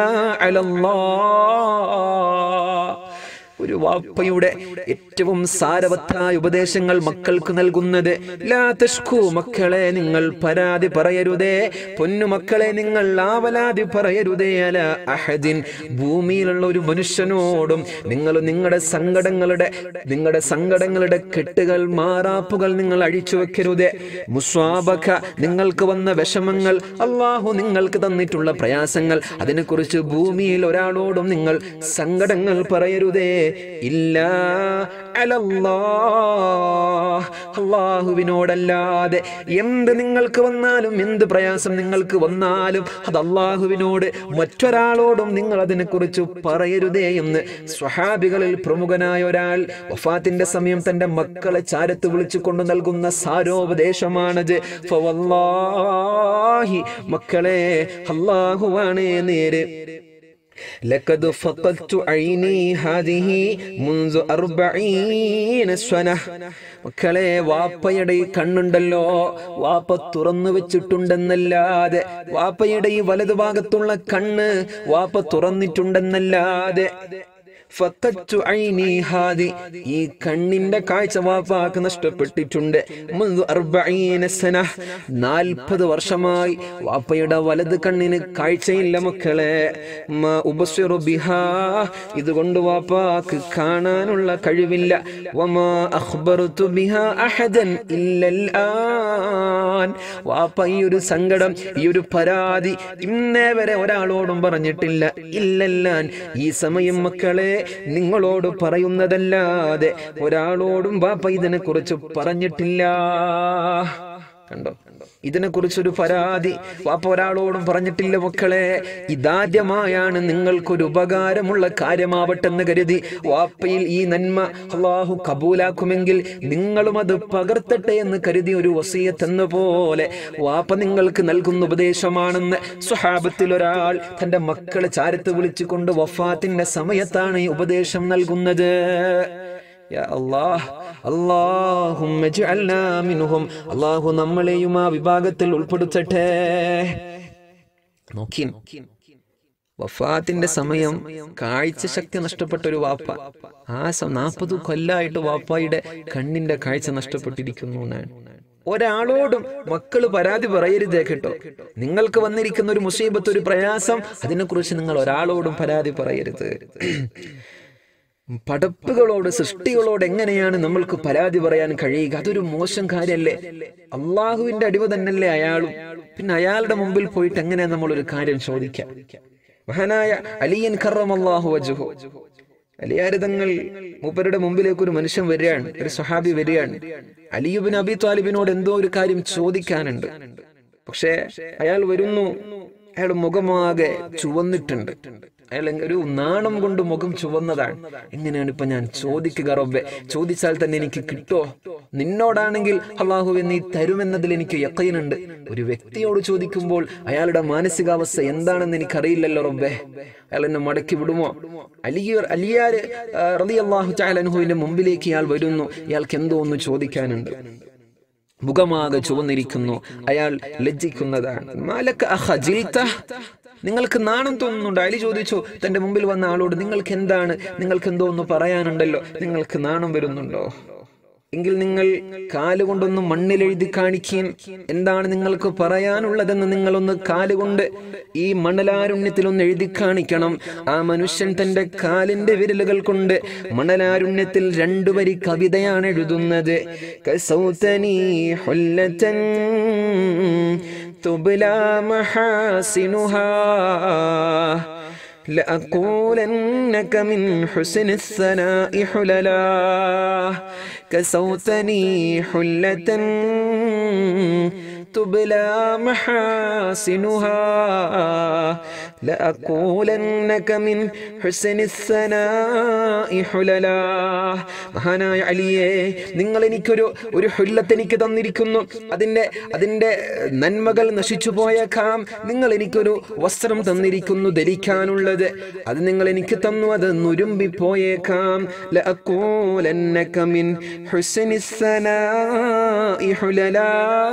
അലല്ലാഹ് ഒരു വാപ്പയുടെ ഏറ്റവും സാരവത്തായ ഉപദേശങ്ങൾ മക്കൾക്ക് നൽകുന്നത് ലാ തഷ്കൂ മക്കളെ നിങ്ങൾ പരാതി പറയരുതേ പൊന്നു മക്കളെ നിങ്ങൾ ആവലാതി പറയരുതേ അല അഹദിൻ ഭൂമിയിലുള്ള ഒരു മനുഷ്യനോടും നിങ്ങൾ നിങ്ങളുടെ സങ്കടങ്ങളുടെ നിങ്ങളുടെ സങ്കടങ്ങളുടെ കെട്ടുകൾ മാറാപ്പുകൾ നിങ്ങൾ അഴിച്ചു വെക്കരുതേ മുസ്വാബക നിങ്ങൾക്ക് വന്ന വിഷമങ്ങൾ അള്ളാഹു നിങ്ങൾക്ക് തന്നിട്ടുള്ള പ്രയാസങ്ങൾ അതിനെക്കുറിച്ച് ഭൂമിയിൽ ഒരാളോടും നിങ്ങൾ സങ്കടങ്ങൾ പറയരുതേ ഇല്ല അള്ളാഹുവിനോടല്ലാതെ എന്ത് നിങ്ങൾക്ക് വന്നാലും എന്ത് പ്രയാസം നിങ്ങൾക്ക് വന്നാലും അത് അള്ളാഹുവിനോട് മറ്റൊരാളോടും നിങ്ങൾ അതിനെക്കുറിച്ച് പറയരുതേ എന്ന് സ്വഹാബികളിൽ പ്രമുഖനായ ഒരാൾ വഫാത്തിന്റെ സമയം തന്റെ മക്കളെ ചാരത്ത് വിളിച്ചു കൊണ്ട് നൽകുന്ന സാരോപദേശമാണത് ഫവല്ലാഹി മക്കളെ അള്ളാഹുവാണേ നേര് لقد فقدت عيني هذه منذ أربعين سنة മക്കളെ വാപ്പയുടെ ഈ കണ്ണുണ്ടല്ലോ വാപ്പ തുറന്നു വെച്ചിട്ടുണ്ടെന്നല്ലാതെ വാപ്പയുടെ ഈ വലതുഭാഗത്തുള്ള കണ്ണ് വാപ്പ തുറന്നിട്ടുണ്ടെന്നല്ലാതെ ഫഖത്തു ഐനി ഹാദി ഈ കണ്ണിന്റെ കാഴ്ച വാപ്പാക്ക് നഷ്ടപ്പെട്ടിട്ടുണ്ട് മുൻദു അർബഈന സന നാൽപ്പത് വർഷമായി വാപ്പയുടെ വലത് കണ്ണിന് കാഴ്ചയില്ല മക്കളെ മാ ഉബസ്സിറു ബിഹാ ഇതുകൊണ്ട് വാപ്പാക്ക് കാണാനുള്ള കഴിവില്ല വമാ അഖ്ബർതു ബിഹാ അഹദൻ ഇല്ലൽ ആൻ വാപ്പ ഈ ഒരു സങ്കടം ഈ ഒരു പരാതി ഇന്നേ വരെ ഒരാളോടും പറഞ്ഞിട്ടില്ല ഇല്ലല്ലാൻ ഈ സമയം മക്കളെ നിങ്ങളോട് പറയുന്നതല്ലാതെ ഒരാളോടും ബാപ്പ ഇതിനെ കുറിച്ച് പറഞ്ഞിട്ടില്ല കണ്ടോ ഇതിനെ കുറിച്ചൊരു പരാതി വാപ്പ ഒരാളോടും പറഞ്ഞിട്ടില്ല മക്കളെ ഇതാദ്യമായാണ് നിങ്ങൾക്കൊരു ഉപകാരമുള്ള കാര്യമാവട്ടെ എന്ന് കരുതി വാപ്പയിൽ ഈ നന്മ അള്ളാഹു കബൂലാക്കുമെങ്കിൽ നിങ്ങളും അത് പകർത്തട്ടെ എന്ന് കരുതി ഒരു വസീയത്ത് എന്ന പോലെ വാപ്പ നിങ്ങൾക്ക് നൽകുന്ന ഉപദേശമാണെന്ന് സ്വഹാബത്തിൽ ഒരാൾ തന്റെ മക്കളെ ചാരത്ത് വിളിച്ചുകൊണ്ട് വഫാത്തിന്റെ സമയത്താണ് ഈ ഉപദേശം നൽകുന്നത് യാ അല്ലാഹ് അല്ലാഹുമ്മ ജഅൽനാ മിൻഹും അല്ലാഹു നമ്മളെയും ആ വിഭാഗത്തിൽ ഉൾപ്പെടുത്തട്ടെ നോക്കി വഫാത്തിന്റെ സമയം കാഴ്ച ശക്തി നഷ്ടപ്പെട്ട ഒരു വാപ്പ ആ നാൽപ്പത് കൊല്ലായിട്ട് വാപ്പായുടെ കണ്ണിന്റെ കാഴ്ച നഷ്ടപ്പെട്ടിരിക്കുന്നു എന്നാണ് ഒരാളോടും മക്കള് പരാതി പറയരുതേ കേട്ടോ നിങ്ങൾക്ക് വന്നിരിക്കുന്ന ഒരു മുസീബത്ത് ഒരു പ്രയാസം അതിനെക്കുറിച്ച് നിങ്ങൾ ഒരാളോടും പരാതി പറയരുത് പടപ്പുകളോട് സൃഷ്ടികളോട് എങ്ങനെയാണ് നമ്മൾക്ക് പരാതി പറയാൻ കഴിയുക അതൊരു മോശം കാര്യല്ലേ അള്ളാഹുവിന്റെ അടിവ് തന്നെയല്ലേ അയാളും പിന്നെ അയാളുടെ മുമ്പിൽ പോയിട്ട് എങ്ങനെയാ നമ്മൾ ഒരു കാര്യം ചോദിക്കാം മഹാനായ അലിയൻ കറം അള്ളാഹു വജുഹു അലിയാര് തങ്ങൾ മൂപ്പരുടെ മുമ്പിലേക്ക് ഒരു മനുഷ്യൻ വരികയാണ് ഒരു സഹാബി വരികയാണ് അലിയുബിൻ അബി താലിബിനോട് എന്തോ ഒരു കാര്യം ചോദിക്കാനുണ്ട് പക്ഷേ അയാൾ വരുന്നു അയാൾ മുഖമാകെ ചുവന്നിട്ടുണ്ട് അയാൾ ഒരു നാണം കൊണ്ട് മുഖം ചുവന്നതാണ് എങ്ങനെയാണ് ഇപ്പൊ ഞാൻ ചോദിക്കുക റബ്ബെ ചോദിച്ചാൽ തന്നെ എനിക്ക് കിട്ടോ നിന്നോടാണെങ്കിൽ അള്ളാഹുവെ നീ തരുമെന്നതിൽ എനിക്ക് യക്കയിനുണ്ട് ഒരു വ്യക്തിയോട് ചോദിക്കുമ്പോൾ അയാളുടെ മാനസികാവസ്ഥ എന്താണെന്ന് എനിക്കറിയില്ലല്ലോ റബ്ബെ അയാൾ എന്നെ മടക്കി വിടുമോ അലിയർ അലിയാര് റതി അള്ളാഹു ചാലനുഹുവിന്റെ മുമ്പിലേക്ക് ഇയാൾ വരുന്നു ഇയാൾക്ക് എന്തോ ഒന്ന് ചോദിക്കാനുണ്ട് മുഖമാകെ ചുവന്നിരിക്കുന്നു അയാൾ ലജ്ജിക്കുന്നതാണ് മാലക്ക അഖജിൽത നിങ്ങൾക്ക് നാണം തോന്നുന്നുണ്ട് അലി ചോദിച്ചു തന്റെ മുമ്പിൽ വന്ന ആളോട് നിങ്ങൾക്ക് എന്താണ് നിങ്ങൾക്ക് എന്തോ ഒന്ന് പറയാനുണ്ടല്ലോ നിങ്ങൾക്ക് നാണം വരുന്നുണ്ടോ എങ്കിൽ നിങ്ങൾ കാലുകൊണ്ടൊന്ന് മണ്ണിൽ എഴുതി കാണിക്കുകയും എന്താണ് നിങ്ങൾക്ക് പറയാനുള്ളതെന്ന് നിങ്ങളൊന്ന് കാലുകൊണ്ട് ഈ മണലാരുണ്യത്തിൽ ഒന്ന് എഴുതി കാണിക്കണം ആ മനുഷ്യൻ തന്റെ കാലിന്റെ വിരലുകൾ കൊണ്ട് മണലാരുണ്യത്തിൽ രണ്ടു വരി കവിതയാണ് എഴുതുന്നത് കസൗതനി ഹുല്ലതൻ തുബ്ലാ മഹാസിനുഹാ لأقولنك من حسن الثناء حللا كسوتني حلة تبلى محاسنها لأقولنك من حسن الثناء حللا മഹാനായ അലിയെ നിങ്ങൾ എനിക്കൊരു ഒരു ഹുല്ലത്ത് എനിക്ക് തന്നിരിക്കുന്നു അതിൻ്റെ അതിൻ്റെ നന്മകൾ നശിച്ചു പോയേക്കാം നിങ്ങൾ എനിക്കൊരു വസ്ത്രം തന്നിരിക്കുന്നു ധരിക്കാനുള്ളത് അത് നിങ്ങൾ എനിക്ക് തന്നു അത് നുരുമ്പി പോയേക്കാം ലഅഖൂലന്നക മിൻ ഹുസ്നിസ്സനാഇ ഹുലലാ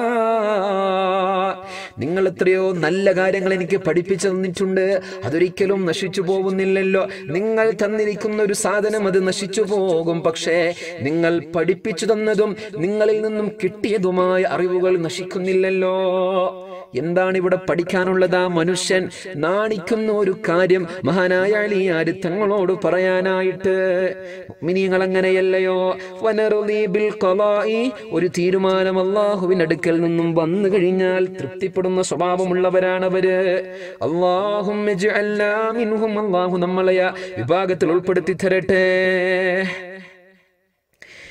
നിങ്ങൾ എത്രയോ നല്ല കാര്യങ്ങൾ എനിക്ക് പഠിപ്പിച്ചു തന്നിട്ടുണ്ട് അതൊരിക്കലും നശിച്ചു പോകുന്നില്ലല്ലോ നിങ്ങൾ തന്നിരിക്കുന്ന ഒരു സാധനം അത് നശിച്ചു പോകും പക്ഷേ നിങ്ങൾ പഠിപ്പിച്ചു തന്നതും നിങ്ങളിൽ നിന്നും കിട്ടിയതുമായ അറിവുകൾ നശിക്കുന്നില്ലല്ലോ എന്താണ് ഇവിടെ പഠിക്കാനുള്ളത് ആ മനുഷ്യൻ നാണിക്കുന്ന ഒരു കാര്യം മഹാനായ അലിയാര് തങ്ങളോട് പറയാനായിട്ട് മിനിങ്ങൾ അങ്ങനെയല്ലയോ വനറുദീ ബിൽ ഖളാഇ ഒരു തീരുമാനം അള്ളാഹുവിന്റെ അടുക്കൽ നിന്നും വന്നു കഴിഞ്ഞാൽ തൃപ്തിപ്പെടുന്ന സ്വഭാവമുള്ളവരാണ് അവര് അള്ളാഹും മിൻഹും അള്ളാഹു നമ്മളെ ആ വിഭാഗത്തിൽ ഉൾപ്പെടുത്തി തരട്ടെ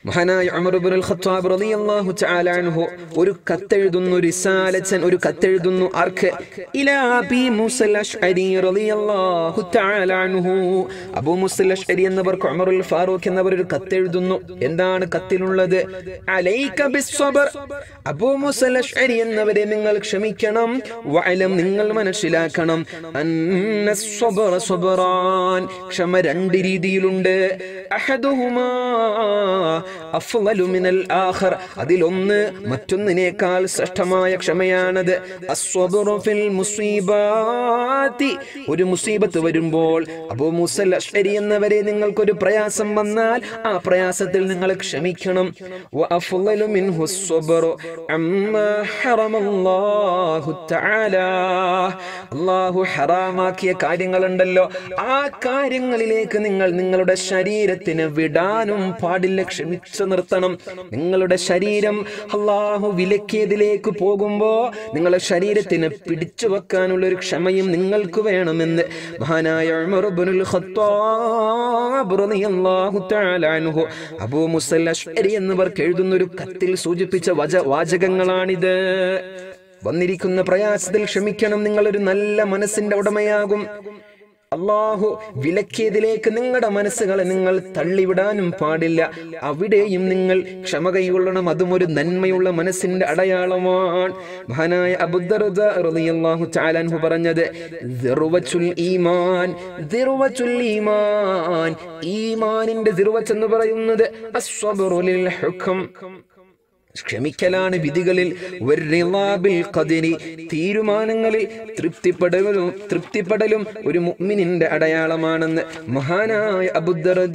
മഹാനായ ഉമർ ഇബ്നുൽ ഖത്താബ് റളിയല്ലാഹു തആല അൻഹു ഒരു കത്തെഴുതുന്നു റിസാലച്ചൻ ഒരു കത്തെഴുതുന്നു ആർക്ക് ഇലാ അബി മൂസൽ അശ്അരി റളിയല്ലാഹു തആല അൻഹു അബൂ മൂസൽ അശ്അരി എന്നവർക്ക് ഉമറുൽ ഫാറൂഖ് എന്നവർ ഒരു കത്തെഴുതുന്നു എന്താണ് കത്തിലുള്ളത് അലൈക ബിസ്സബർ അബൂ മൂസൽ അശ്അരി എന്നവരെ നിങ്ങൾ ക്ഷമിക്കണം വഅലം നിങ്ങൾ മനസ്സിലാക്കണം അന്ന സ്വബറ സ്വബറാൻ ക്ഷമ രണ്ട് രീതിയിലുണ്ട് അഹദുഹുമാ അഫ്ളലു മിനൽ ആഖർ അതിലൊന്ന് മറ്റൊന്നിനേക്കാൾ ശ്രേഷ്ഠമായ ക്ഷമയാണത് അസ്വബറു ഫിൽ മുസീബാത്തി ഒരു മുസീബത്ത് വരുമ്പോൾ അബൂ മുസൽ അഷ്അരി എന്നവരെ നിങ്ങൾക്കൊരു പ്രയാസം വന്നാൽ ആ പ്രയാസത്തിൽ നിങ്ങൾ ക്ഷമിക്കണം വഅഫ്ളലു മിൻഹു അസ്വബറു അമ്മാ ഹറമല്ലാഹു തആല അല്ലാഹു ഹറാമാക്കിയ കാര്യങ്ങളുണ്ടല്ലോ ആ കാര്യങ്ങളിലേക്ക് നിങ്ങൾ നിങ്ങളുടെ ശരീരത്തിന് വിടാനും പാടില്ല ക്ഷമിച്ചു നിർത്തണം നിങ്ങളുടെ ശരീരം അള്ളാഹു വിലക്കിയതിലേക്ക് പോകുമ്പോ നിങ്ങളുടെ ശരീരത്തിന് പിടിച്ചു വെക്കാനുള്ള ഒരു ക്ഷമയും നിങ്ങൾക്ക് വേണമെന്ന് മഹാനായ ഉമർ ഇബ്നുൽ ഖത്താബ് റളിയല്ലാഹു തആല അൻഹു അബൂ മുസൽ അശ്അരി എന്നിവർക്ക് എഴുതുന്ന ഒരു കത്തിൽ സൂചിപ്പിച്ച വച വാചകങ്ങളാണിത് വന്നിരിക്കുന്ന പ്രയാസത്തിൽ ക്ഷമിക്കണം നിങ്ങളൊരു നല്ല മനസ്സിന്റെ ഉടമയാകും അള്ളാഹു വിലക്കിയതിലേക്ക് നിങ്ങളുടെ മനസ്സുകളെ നിങ്ങൾ തള്ളിവിടാനും പാടില്ല അവിടെയും നിങ്ങൾ ക്ഷമ കൈകൊള്ളണം അതും ഒരു നന്മയുള്ള മനസ്സിന്റെ അടയാളമാണ് മഹാനായ അബുദ്ദർദ റളിയല്ലാഹു തആല അൻഹു പറഞ്ഞത് ദിർവത്തുൽ ഈമാൻ ദിർവത്തുൽ ഈമാൻ ഈമാനിന്റെ ദിർവത്ത് എന്ന് പറയുന്നത് അസ്വബ്റു ലിൽ ഹുക്ം ക്ഷമിക്കലാണ് വിധികളിൽ വരിളാബിൽ ഖദരി തീരുമാനങ്ങളിൽ തൃപ്തിപ്പെടലും തൃപ്തിപ്പെടലും ഒരു മുഅ്മിനിന്റെ അടയാളമാണെന്ന് മഹാനായ അബുദ്ദർജ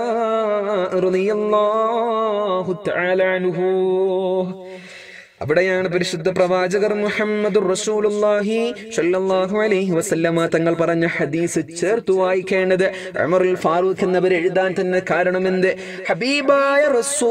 റളിയല്ലാഹു തആല അൻഹു അവിടെയാണ് പരിശുദ്ധ പ്രവാചകർ മുഹമ്മദ് റസൂലുള്ളാഹി സ്വല്ലല്ലാഹു അലൈഹി വസല്ലമ തങ്ങൾ പറഞ്ഞ ഹദീസ് ചേർത്ത് വായിക്കേണ്ടത് ഉമറുൽ ഫാറൂഖ് എന്നവർ എഴുതാൻ തന്നെ കാരണമെന്ത് ഹബീബായ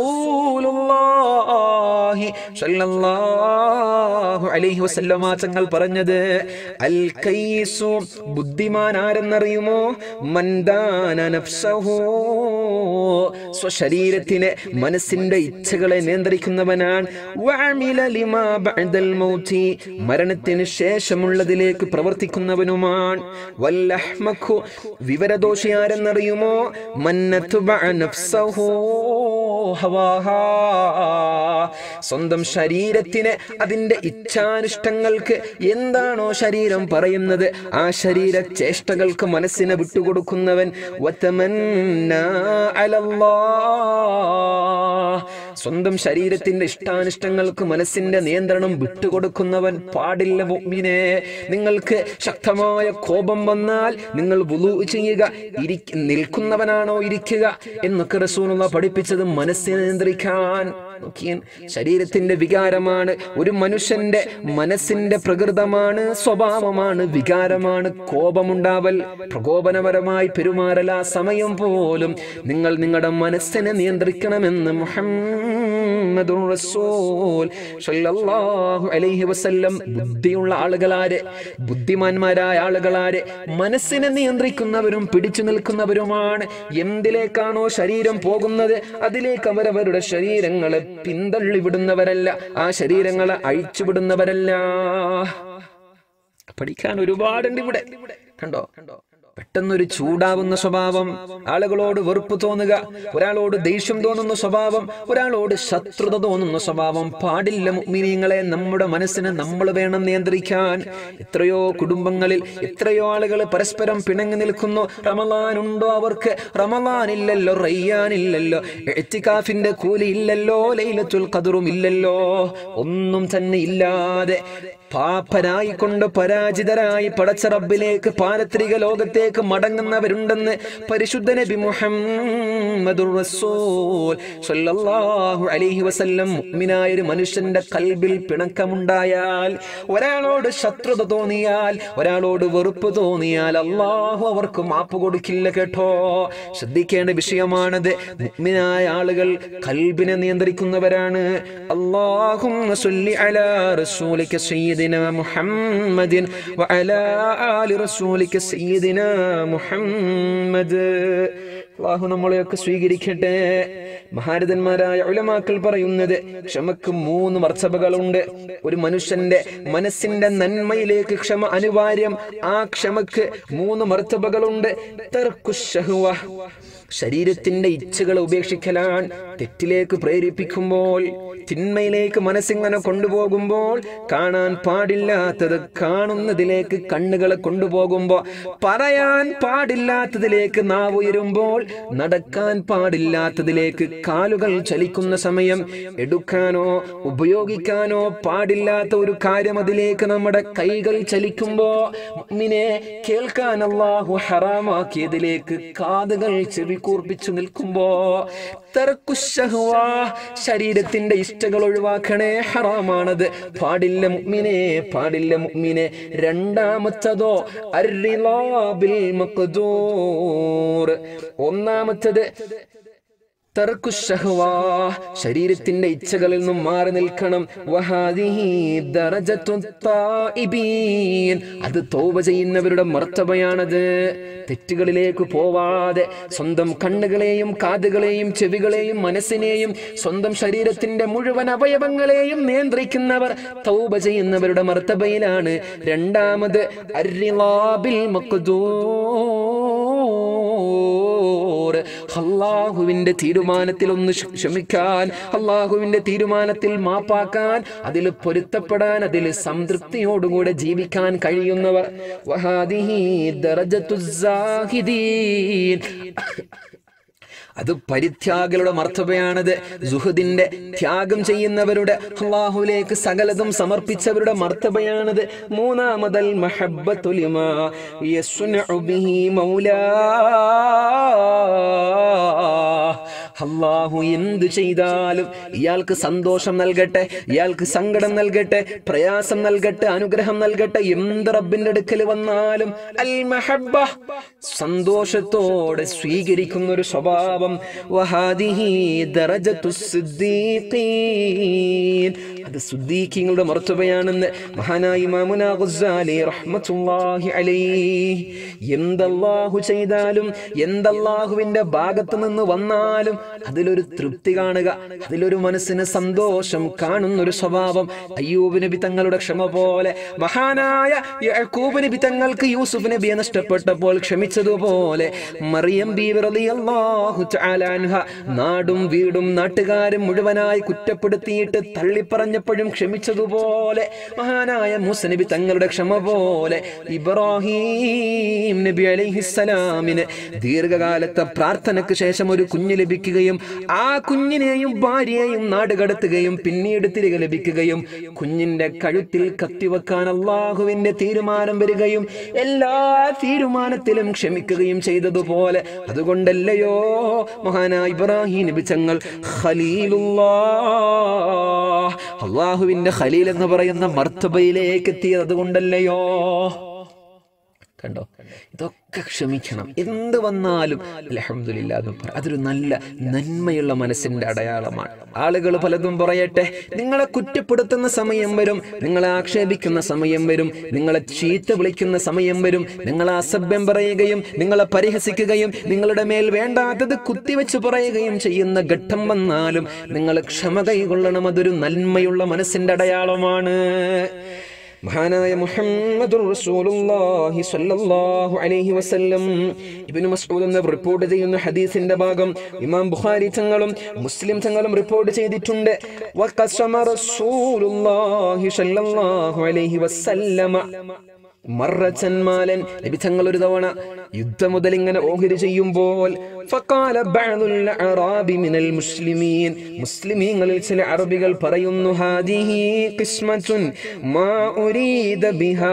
റസൂലുള്ളാഹി സ്വല്ലല്ലാഹു അലൈഹി വസല്ലമ തങ്ങൾ പറഞ്ഞത് അൽ കൈസു ബുദ്ധിമാൻ ആരെന്നറിയുമോ മന്ദാന നഫ്സഹു സ്വശരീരത്തിനെ മനസ്സിന്റെ ഇച്ഛകളെ നിയന്ത്രിക്കുന്നവനാണ് വഅമില ലിമാ ബഅദൽ മൗതി മരണത്തിന് ശേഷമുള്ളതിലേക്ക് പ്രവർത്തിക്കുന്നവനുമാണ് വല്ലഹ്മഖു വിവരദോഷി ആരെന്നറിയുമോ മന്നതുബഅ നഫ്സഹു ഹവാഹാ സ്വന്തം ശരീരത്തിന് അതിന്റെ ഇച്ഛാനിഷ്ടങ്ങൾക്ക് എന്താണോ ശരീരം പറയുന്നത് ആ ശരീര ചേഷ്ടകൾക്ക് മനസ്സിനെ വിട്ടുകൊടുക്കുന്നവൻ വതമന്നാ അലല്ലാഹ്. സ്വന്തം ശരീരത്തിന്റെ ഇഷ്ടാനിഷ്ടങ്ങൾക്ക് മനസ്സിന്റെ നിയന്ത്രണം വിട്ടുകൊടുക്കുന്നവൻ പാടില്ല മുഅ്മിനെ നിങ്ങൾക്ക് ശക്തമായ കോപം വന്നാൽ നിങ്ങൾ വുളു ചെയ്യുക ഇരിക്ക നിൽക്കുന്നവനാണോ ഇരിക്കുക എന്നൊക്കെ റസൂലുള്ള പഠിപ്പിച്ചത് മനസ്സിനെ നിയന്ത്രിക്കാൻ നോക്കിയൻ ശരീരത്തിന്റെ വികാരമാണ് ഒരു മനുഷ്യന്റെ മനസ്സിന്റെ പ്രകൃതമാണ് സ്വഭാവമാണ് വികാരമാണ് കോപമുണ്ടാവൽ പ്രകോപനപരമായി പെരുമാറൽ ആ സമയം പോലും നിങ്ങൾ നിങ്ങളുടെ മനസ്സിനെ നിയന്ത്രിക്കണമെന്ന് മുഹമ്മദുർ റസൂൽ സ്വല്ലല്ലാഹു അലൈഹി വസല്ലം ബുദ്ധിയുള്ള ആളുകളാര് ബുദ്ധിമാന്മാരായ ആളുകളാര് മനസ്സിനെ നിയന്ത്രിക്കുന്നവരും പിടിച്ചു നിൽക്കുന്നവരുമാണ് എന്തിലേക്കാണോ ശരീരം പോകുന്നത് അതിലേക്ക് അവരവരുടെ ശരീരങ്ങളെ പിന്തള്ളി വിടുന്നവരല്ല ആ ശരീരങ്ങളെ അഴിച്ചുവിടുന്നവരല്ല പഠിക്കാൻ ഒരുപാടുണ്ട് ഇവിടെ കണ്ടോ പെട്ടെന്നൊരു ചൂടാവുന്ന സ്വഭാവം ആളുകളോട് വെറുപ്പ് തോന്നുക ഒരാളോട് ദേഷ്യം തോന്നുന്ന സ്വഭാവം ഒരാളോട് ശത്രുത തോന്നുന്ന സ്വഭാവം പാടില്ല മുഅ്മിനീങ്ങളെ നമ്മുടെ മനസ്സിനെ നമ്മൾ വേണം നിയന്ത്രിക്കാൻ എത്രയോ കുടുംബങ്ങളിൽ എത്രയോ ആളുകൾ പരസ്പരം പിണങ്ങി നിൽക്കുന്നു റമലാൻ ഉണ്ടോ അവർക്ക് റമലാൻ ഇല്ലല്ലോ റയ്യാൻ ഇല്ലല്ലോ എത്തിക്കാഫിന്റെ കൂലി ഇല്ലല്ലോ ലൈലത്തുൽ ഖദറും ഇല്ലല്ലോ ഒന്നും തന്നെ ഇല്ലാതെ പാപ്പരായിക്കൊണ്ട് പരാജിതരായി പടച്ച റബ്ബിലേക്ക് പാരത്രിക ലോകത്തേക്ക് മടങ്ങുന്നവരുണ്ടെന്ന് പരിശുദ്ധ നബി മുഹമ്മദുർ റസൂൽ സ്വല്ലല്ലാഹു അലൈഹി വസല്ലം മുഅ്മിനായ ഒരു മനുഷ്യന്റെ കൽബിൽ പിണക്കമുണ്ടായാൽ ഒരാളോട് ശത്രുത തോന്നിയാൽ ഒരാളോട് വെറുപ്പ് തോന്നിയാൽ അള്ളാഹു അവർക്ക് മാപ്പ് കൊടുക്കില്ല കേട്ടോ ശ്രദ്ധിക്കേണ്ട വിഷയമാണത് മുഅ്മിനായ ആളുകൾ കൽബിനെ നിയന്ത്രിക്കുന്നവരാണ് അല്ലാഹും അലാ റസൂലിക سيدنا محمد وعلى آل رسولك سيدنا محمد അള്ളാഹു നമ്മളെയൊക്കെ സ്വീകരിക്കട്ടെ മഹാരഥന്മാരായ ഉലമാക്കൾ പറയുന്നത് ക്ഷമക്ക് മൂന്ന് മർച്ചബകളുണ്ട് ഒരു മനുഷ്യന്റെ മനസ്സിന്റെ നന്മയിലേക്ക് ക്ഷമ അനിവാര്യം ആ ക്ഷമക്ക് മൂന്ന് മർത്തബകളുണ്ട് തർക്കുശഹ്വ. ശരീരത്തിന്റെ ഇച്ഛകളെ ഉപേക്ഷിക്കലാൻ തെറ്റിലേക്ക് പ്രേരിപ്പിക്കുമ്പോൾ തിന്മയിലേക്ക് മനസ്സിങ്ങനെ കൊണ്ടുപോകുമ്പോൾ കാണാൻ പാടില്ലാത്തത് കാണുന്നതിലേക്ക് കണ്ണുകളെ കൊണ്ടുപോകുമ്പോ പറയാൻ പാടില്ലാത്തതിലേക്ക് നാവ് ഉയരുമ്പോൾ നടക്കാൻ പാടില്ലാത്തതിലേക്ക് കാലുകൾ ചലിക്കുന്ന സമയം എടുക്കാനോ ഉപയോഗിക്കാനോ പാടില്ലാത്ത ഒരു കാര്യം അതിലേക്ക് നമ്മുടെ കൈകൾ ചലിക്കുമ്പോ മുഅ്മിനെ കേൾക്കാൻ അള്ളാഹു ഹറാമാക്കിയതിലേക്ക് കാതുകൾ ചെവി കൂർപ്പിച്ചു നിൽക്കുമ്പോ തർക്കുശഹ്വ, ശരീരത്തിന്റെ ഇഷ്ടകൾ ഒഴിവാക്കണേ ഹറാമാണത് പാടില്ല മുഅ്മിനെ പാടില്ല മുഅ്മിനെ രണ്ടാമത്തതോ അർറിളാ ബിൽ മഖ്ദൂർ ഒന്നാമത്തത് തർക്കുശഹ്വ, ശരീരത്തിന്റെ ഇച്ഛകളിൽ നിന്നും മാറി നിൽക്കണം വഹാദിഹി ദറജത്തു തായിബീൻ. അത് തോവ ചെയ്യുന്നവരുടെ മർത്തബയാണത് തെറ്റുകളിലേക്ക് പോവാതെ സ്വന്തം കണ്ണുകളെയും കാതുകളെയും ചെവികളെയും മനസ്സിനെയും സ്വന്തം ശരീരത്തിന്റെ മുഴുവൻ അവയവങ്ങളെയും നിയന്ത്രിക്കുന്നവർ തൗബ ചെയ്യുന്നവരുടെ മർത്തബയിലാണ് രണ്ടാമത് അർറിളാബിൽ മഖ്ദൂർ അള്ളാഹുവിന്റെ തീരുമാനത്തിൽ ഒന്ന് ക്ഷ- ക്ഷമിക്കാൻ അള്ളാഹുവിന്റെ തീരുമാനത്തിൽ മാപ്പാക്കാൻ അതിൽ പൊരുത്തപ്പെടാൻ അതിൽ സംതൃപ്തിയോടുകൂടെ ജീവിക്കാൻ കഴിയുന്നവർ വഹാദിഹി ദറജത്തു സാഹിദീൻ. അത് പരിത്യാഗികളുടെ മർത്തബയാണത് സുഹൃദിന്റെ ത്യാഗം ചെയ്യുന്നവരുടെ അള്ളാഹുലേക്ക് സകലതും സമർപ്പിച്ചവരുടെ മർത്തബയാണത് മൂന്നാമതൽ മഹബ്ബത്തുലിമാ യസ്നഉ ബിഹി മൗലാ അള്ളാഹു എന്തു ചെയ്താലും ഇയാൾക്ക് സന്തോഷം നൽകട്ടെ ഇയാൾക്ക് സങ്കടം നൽകട്ടെ പ്രയാസം നൽകട്ടെ അനുഗ്രഹം നൽകട്ടെ എന്ത് റബ്ബിന്റെ അടുക്കൽ വന്നാലും അൽ മഹബ്ബ സന്തോഷത്തോടെ സ്വീകരിക്കുന്ന ഒരു സ്വഭാവം വഹാദിഹി ദറജത്തു സിദ്ദീഖീൻ അത് സുദ്ദീഖീങ്ങളുടെ മർത്തബയാണെന്ന് മഹാനായി ഇമാമുന ഗസ്സാലി റഹ്മത്തുള്ളാഹി അലൈഹി എന്തല്ലാഹു ചെയ്താലും എന്തല്ലാഹുവിന്റെ ഭാഗത്ത് നിന്ന് വന്നാലും അതിലൊരു തൃപ്തി കാണുക അതിലൊരു മനസ്സിന് സന്തോഷം കാണുന്ന ഒരു സ്വഭാവം അയ്യൂബ് നബി തങ്ങളുടെ ക്ഷമ പോലെ മഹാനായ യഅ്കൂബ് നബി തങ്ങൾക്ക് യൂസുഫ് നബിയെ നഷ്ടപ്പെട്ടപ്പോൾ ക്ഷമിച്ചതുപോലെ മറിയം ബീവി റളിയല്ലാഹു തആല അൻഹ നാടും വീടും നാട്ടുകാരും മുഴുവനായി കുറ്റപ്പെടുത്തിയിട്ട് തള്ളിപ്പറഞ്ഞപ്പോഴും ക്ഷമിച്ചതുപോലെ മഹാനായ മൂസ നബി തങ്ങളുടെ ക്ഷമ പോലെ ഇബ്രാഹിം നബി അലൈഹിസ്സലാമിന് ദീർഘകാലത്തെ പ്രാർത്ഥനയ്ക്ക് ശേഷം ഒരു കുഞ്ഞ് ലഭിക്കുകയും ആ കുഞ്ഞിനെയും ഭാര്യയെയും നാട് കടത്തുകയും പിന്നീട് തിരികെ ലഭിക്കുകയും കുഞ്ഞിന്റെ കഴുത്തിൽ കത്തിവെക്കാൻ അള്ളാഹുവിന്റെ തീരുമാനം വരികയും എല്ലാ തീരുമാനത്തിലും ക്ഷമിക്കുകയും ചെയ്തതുപോലെ അതുകൊണ്ടല്ലയോ മഹാനായ ഇബ്രാഹിം നബി തങ്ങൾ ഖലീലുല്ലാ അള്ളാഹുവിന്റെ ഖലീൽ എന്ന് പറയുന്ന മർത്തബയിലേക്ക് എത്തിയത് അതുകൊണ്ടല്ലയോ കണ്ടോ ഇതൊക്കെ ക്ഷമിക്കണം എന്ത് വന്നാലും അലഹമില്ല എന്ന് പറ അതൊരു നല്ല നന്മയുള്ള മനസ്സിന്റെ അടയാളമാണ് ആളുകൾ പലതും പറയട്ടെ നിങ്ങളെ കുറ്റപ്പെടുത്തുന്ന സമയം വരും നിങ്ങളെ ആക്ഷേപിക്കുന്ന സമയം വരും നിങ്ങളെ ചീത്ത വിളിക്കുന്ന സമയം വരും നിങ്ങളെ അസഭ്യം പറയുകയും നിങ്ങളെ പരിഹസിക്കുകയും നിങ്ങളുടെ മേൽ വേണ്ടാത്തത് കുത്തിവെച്ച് പറയുകയും ചെയ്യുന്ന ഘട്ടം വന്നാലും നിങ്ങൾ ക്ഷമ കൈകൊള്ളണം അതൊരു നന്മയുള്ള മനസ്സിന്റെ അടയാളമാണ് മഹാനായ മുഹമ്മദുർ റസൂലുള്ളാഹി സ്വല്ലല്ലാഹു അലൈഹി വസല്ലം ഇബ്നു മസ്ഊദ് എന്ന റിപ്പോർട്ട് ചെയ്യുന്ന ഹദീസിന്റെ ഭാഗം ഇമാം ബുഖാരി തങ്ങളും മുസ്ലിം തങ്ങളും റിപ്പോർട്ട് ചെയ്തിട്ടുണ്ട് വഖസമ റസൂലുള്ളാഹി സ്വല്ലല്ലാഹു അലൈഹി വസല്ലമ മറച്ചൻ മാലൻ നബി തങ്ങൾ ഒരു തവണ യുദ്ധം മുതൽ ഇങ്ങനെ ഓഹരി ചെയ്യുമ്പോൾ ഫഖാല ബഅദുൽ അറാബി മിനൽ മുസ്ലിമീൻ മുസ്ലിമീങ്ങളിൽ ചില അറബികൾ പറയുന്നു ഹാദിഹി ഖിസ്മത്തുൻ മാ ഉരീദ ബിഹാ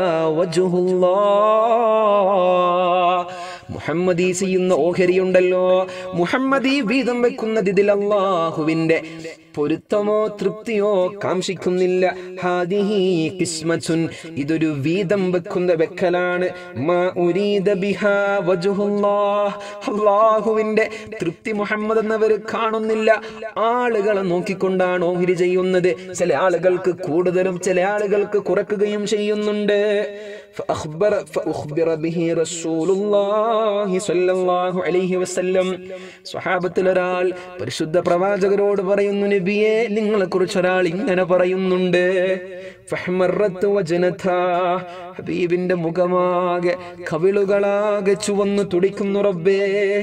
വജ്ഹുല്ലാഹ് മുഹമ്മദ് ഈ ചെയ്യുന്ന ഓഹരിയുണ്ടല്ലോ മുഹമ്മദ് ഈ വീതം വെക്കുന്നത് ഇതിൽ അള്ളാഹുവിന്റെ പൊരുത്തമോ തൃപ്തിയോ കാംക്ഷിക്കുന്നില്ല ഹാദിഹി കിസ്മത്തുൻ ഇതൊരു വീതം വെക്കുന്ന വെക്കലാണ് മാ ഉരീദ ബിഹാ വജുഹുല്ലാഹ്. അള്ളാഹുവിന്റെ തൃപ്തി മുഹമ്മദ് എന്നവർ കാണുന്നില്ല ആളുകളെ നോക്കിക്കൊണ്ടാണ് ഓഹരി ചെയ്യുന്നത് ചില ആളുകൾക്ക് കൂടുതലും ചില ആളുകൾക്ക് കുറക്കുകയും ചെയ്യുന്നുണ്ട് فأخبر فأخبر به رسول الله صلى الله عليه وسلم സ്വഹാബത്തിൽ ഒരാൾ പരിശുദ്ധ പ്രവാചകരോട് പറയുന്നു നബിയെ നിങ്ങളെ കുറിച്ച് ഒരാൾ ഇങ്ങനെ പറയുന്നുണ്ട് ഫഹ്മറത്ത് വജനഥാ. ഹബീബിന്റെ മുഖമാകെ കവിളുകളാകെ ചുവന്നു തുടിക്കുന്നു റബ്ബേ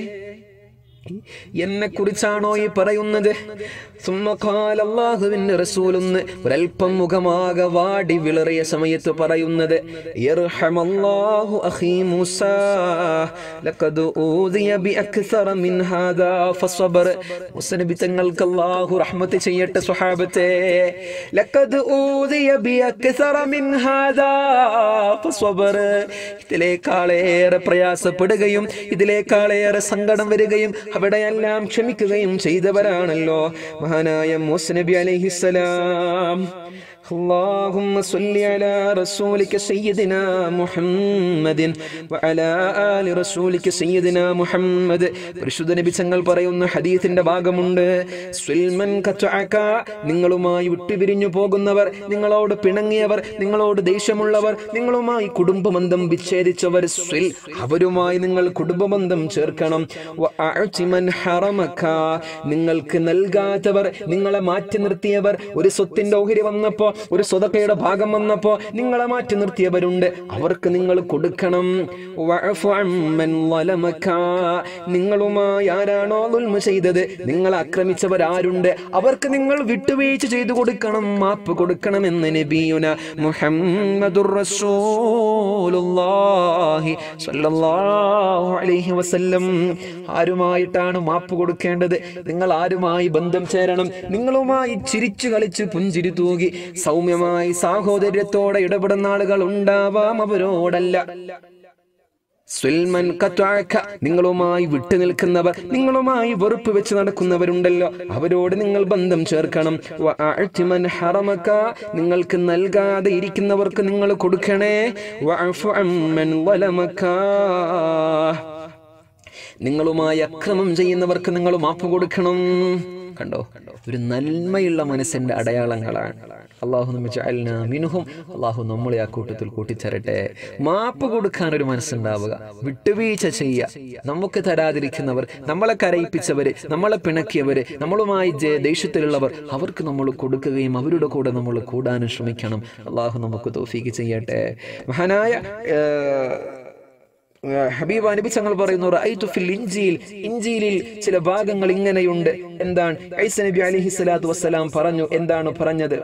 എന്നെ കുറിച്ചാണോ ഈ പറയുന്നത് സുമ്മഖാൽ അല്ലാഹുവിന്റെ റസൂലൊന്ന് ഒരൽപ്പം മുഖമാകെ വാടി വിളറിയ സമയത്ത് പറയുന്നത് യർഹമല്ലാഹു അഖീ മൂസാ ലഖദ് ഊദിയ ബിഅക്സറ മിൻ ഹാദാ ഫസ്വബർ മൂസ നബി തങ്ങൾക്ക് അല്ലാഹു റഹ്മത്ത് ചെയ്യട്ടെ സ്വഹാബത്തെ ലഖദ് ഊദിയ ബിഅക്സറ മിൻ ഹാദാ ഫസ്വബർ ഇതിലേക്കാളേറെ പ്രയാസപ്പെടുകയും ഇതിലേക്കാളേറെ സങ്കടം വരികയും അവിടെയെല്ലാം ക്ഷമിക്കുകയും ചെയ്തവരാണല്ലോ മഹാനായ മൂസ നബി അലൈഹിസ്സലാം اللهم صل على رسولك سيدنا محمد وعلى آل رسولك سيدنا محمد പരിശുദ്ധ നബി തങ്ങൾ പറയുന്ന ഹദീസിന്റെ ഭാഗമുണ്ട് സ്വൽമൻ കത്വഅക നിങ്ങളുമായി വിട്ടുപിരിഞ്ഞു പോകുന്നവർ നിങ്ങളോട് പിണങ്ങിയവർ നിങ്ങളോട് ദേഷ്യമുള്ളവർ നിങ്ങളുമായി കുടുംബബന്ധം വിച്ഛേദിച്ചവർ സ്വൽ അവരുമായി നിങ്ങൾ കുടുംബബന്ധം ചേർക്കണം വഅഅതി മൻ ഹറമക നിങ്ങൾക്ക് നൽകാത്തവർ നിങ്ങളെ മാറ്റി നിർത്തിയവർ ഒരു സ്വത്തിന്റെ ഓഹരി വന്നപ്പോ ഒരു സ്വതക്കയുടെ ഭാഗം വന്നപ്പോ നിങ്ങളെ മാറ്റി നിർത്തിയവരുണ്ട് അവർക്ക് നിങ്ങൾ കൊടുക്കണം വഅഫു അമ്മൻ വലമക. നിങ്ങളുമായി ആരാണോ ദുൽമ ചെയ്തത് നിങ്ങളെ ആക്രമിച്ചവർ ആരുണ്ട് അവർക്ക് നിങ്ങൾ വിട്ടുവീഴ്ച ചെയ്തു കൊടുക്കണം മാപ്പ് കൊടുക്കണമെന്ന് നബിയുന മുഹമ്മദുർ റസൂലുള്ളാഹി സ്വല്ലല്ലാഹു അലൈഹി വസല്ലം ആരുമായിട്ടാണ് മാപ്പ് കൊടുക്കേണ്ടത് നിങ്ങൾ ആരുമായി ബന്ധം ചേരണം നിങ്ങളുമായി ചിരിച്ചു കളിച്ച് പുഞ്ചിരി തൂകി സൗമ്യമായി സാഹോദര്യത്തോടെ ഇടപെടുന്ന ആളുകൾ ഉണ്ടാവാം അവരോടല്ല സ്വൽമൻ കത്വാക്ക നിങ്ങളുമായി വിട്ടു നിൽക്കുന്നവർ നിങ്ങളുമായി വെറുപ്പ് വെച്ച് നടക്കുന്നവരുണ്ടല്ലോ അവരോട് നിങ്ങൾ ബന്ധം ചേർക്കണം വഅഅതി മൻ ഹറമക നിങ്ങൾക്ക് നൽകാതെ ഇരിക്കുന്നവർക്ക് നിങ്ങൾ കൊടുക്കണേ വഅഫു അമ്മൻ വലമക നിങ്ങളുമായി അക്രമം ചെയ്യുന്നവർക്ക് നിങ്ങൾ മാപ്പ് കൊടുക്കണം കണ്ടോ ഒരു നന്മയുള്ള മനസ്സിന്റെ അടയാളങ്ങളാണ് അള്ളാഹു നമ്മെ ജഅൽനാ മിൻഹും അള്ളാഹു നമ്മളെ ആ കൂട്ടത്തിൽ കൂട്ടിച്ചേരട്ടെ മാപ്പ് കൊടുക്കാൻ ഒരു മനസ്സുണ്ടാവുക വിട്ടുവീഴ്ച ചെയ്യുക നമുക്ക് തരാതിരിക്കുന്നവർ നമ്മളെ കരയിപ്പിച്ചവര് നമ്മളെ പിണക്കിയവര് നമ്മളുമായി ജെ- ദേഷ്യത്തിലുള്ളവർ അവർക്ക് നമ്മൾ കൊടുക്കുകയും അവരുടെ കൂടെ നമ്മൾ കൂടാനും ശ്രമിക്കണം അള്ളാഹു നമുക്ക് തോഫീക്ക് ചെയ്യട്ടെ മഹാനായ ഏഹ്, ഹബീബ് നബി തങ്ങൾ പറയുന്നു റഅയ്തു ഫിൽ ഇൻജീൽ ഇൻജീലിൽ ചില ഭാഗങ്ങൾ ഇങ്ങനെയുണ്ട് എന്താണ് ഐസ നബി അലൈഹി സ്വലാത്തു വസ്സലാം പറഞ്ഞു എന്താണ് പറഞ്ഞത്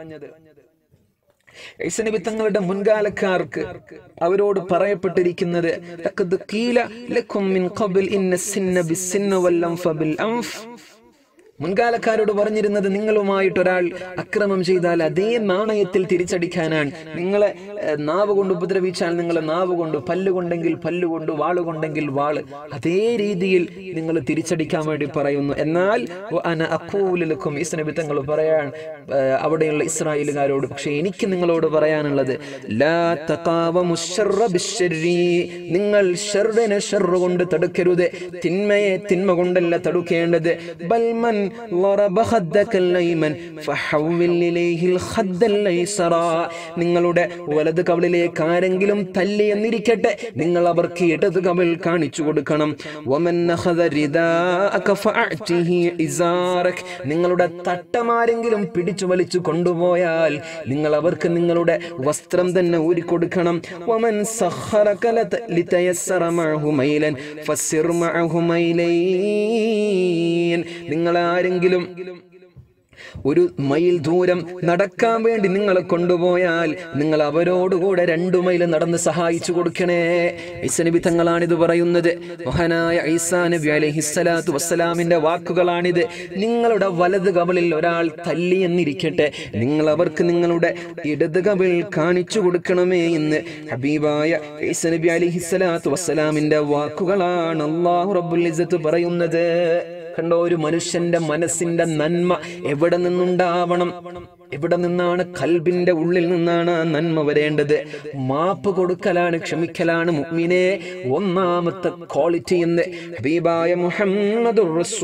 ഐസ നബി തങ്ങളുടെ മുൻകാലക്കാർക്ക് അവരോട് പറയപ്പെട്ടിരിക്കുന്നത് ലഖദ് ഖീല ലക്കും മിൻ ഖബ്ൽ ഇന്ന സിന്ന ബിസ്സിന്ന വല്ലംഫ ബിൽ അൻഫ് മുൻകാലക്കാരോട് പറഞ്ഞിരുന്നത് നിങ്ങളുമായിട്ട് ഒരാൾ അക്രമം ചെയ്താൽ അതേ നാണയത്തിൽ തിരിച്ചടിക്കാനാണ് നിങ്ങളെ ഏഹ്, നാവ് കൊണ്ട് ഉപദ്രവിച്ചാൽ നിങ്ങളെ നാവ് കൊണ്ട് പല്ലുകൊണ്ടെങ്കിൽ പല്ലുകൊണ്ട് വാളുകൊണ്ടെങ്കിൽ വാള് അതേ രീതിയിൽ നിങ്ങൾ തിരിച്ചടിക്കാൻ വേണ്ടി പറയുന്നു എന്നാൽ വ അന അഖൂലു ലക്കും ഈസ നബി തങ്ങൾ പറയാൻ ഏഹ്, അവിടെയുള്ള ഇസ്രായേലുകാരോട് പക്ഷേ എനിക്ക് നിങ്ങളോട് പറയാനുള്ളത് ലാ തഖാവമു ശർറ ബിശ്ശർരി. നിങ്ങൾ ഷർറിനെ ഷർറ് കൊണ്ട് തടുക്കരുത് തിന്മയെ തിന്മ കൊണ്ടല്ല തടുക്കേണ്ടത് ബൽമൻ ളറബ ഖദ്ദക്കൽ അയ്മൻ ഫഹവ്വിൽ ഇലൈഹിൽ ഖദ്ദൽ അയ്സറ. നിങ്ങളുടെ വലത് കവിളിലേക്ക് ആരെങ്കിലും തല്ലി എന്നിരിക്കട്ടെ നിങ്ങൾ അവർക്ക് ഇടത് കവിൾ കാണിച്ചു കൊടുക്കണം വമൻ അഖദ റിദാഅക ഫഅഅ്തിഹി ഇസാറക്. നിങ്ങളുടെ തട്ടമാരെങ്കിലും പിടിച്ചു വലിച്ചു കൊണ്ടുപോയാൽ നിങ്ങൾ അവർക്ക് നിങ്ങളുടെ വസ്ത്രം തന്നെ ഊരിക്കൊടുക്കണം വമൻ സഖറക ലത- ലിതയസ്സറ മഅഹു മൈലൻ ഫസ്സിർ മഅഹു മൈലൈൻ നിങ്ങൾ ആരെങ്കിലും ഒരു മൈൽ ദൂരം നടക്കാൻ വേണ്ടി നിങ്ങളെ കൊണ്ടുപോയാൽ നിങ്ങൾ അവരോടുകൂടെ രണ്ടു മൈൽ നടന്ന് സഹായിച്ചു കൊടുക്കണേ ഐസനബി തങ്ങളാണിത് പറയുന്നത് മഹാനായ ഐസാ നബി അലഹിസ്സലാത്തു വസ്സലാമിന്റെ വാക്കുകളാണിത് നിങ്ങളുടെ വലത് കവളിൽ ഒരാൾ തല്ലി എന്നിരിക്കട്ടെ നിങ്ങൾ അവർക്ക് നിങ്ങളുടെ ഇടത് കവിൾ കാണിച്ചു കൊടുക്കണമേ എന്ന് ഹബീബായ ഐസ നബി അലഹിസ്സലാത്തു വസ്സലാമിന്റെ വാക്കുകളാണ് അള്ളാഹു റബ്ബുൽ ഇസ്സത്ത് പറയുന്നത് കണ്ടോ ഒരു മനുഷ്യന്റെ മനസ്സിന്റെ നന്മ എവിടെ നിന്നുണ്ടാവണം എവിടെ നിന്നാണ് കൽബിന്റെ ഉള്ളിൽ നിന്നാണ് ആ നന്മ വരേണ്ടത് മാപ്പ് കൊടുക്കലാണ് ക്ഷമിക്കലാണ് മുഅ്മിനെ ഒന്നാമത്തെ ക്വാളിറ്റി എന്ന് ഹബീബായ മുഹമ്മദ്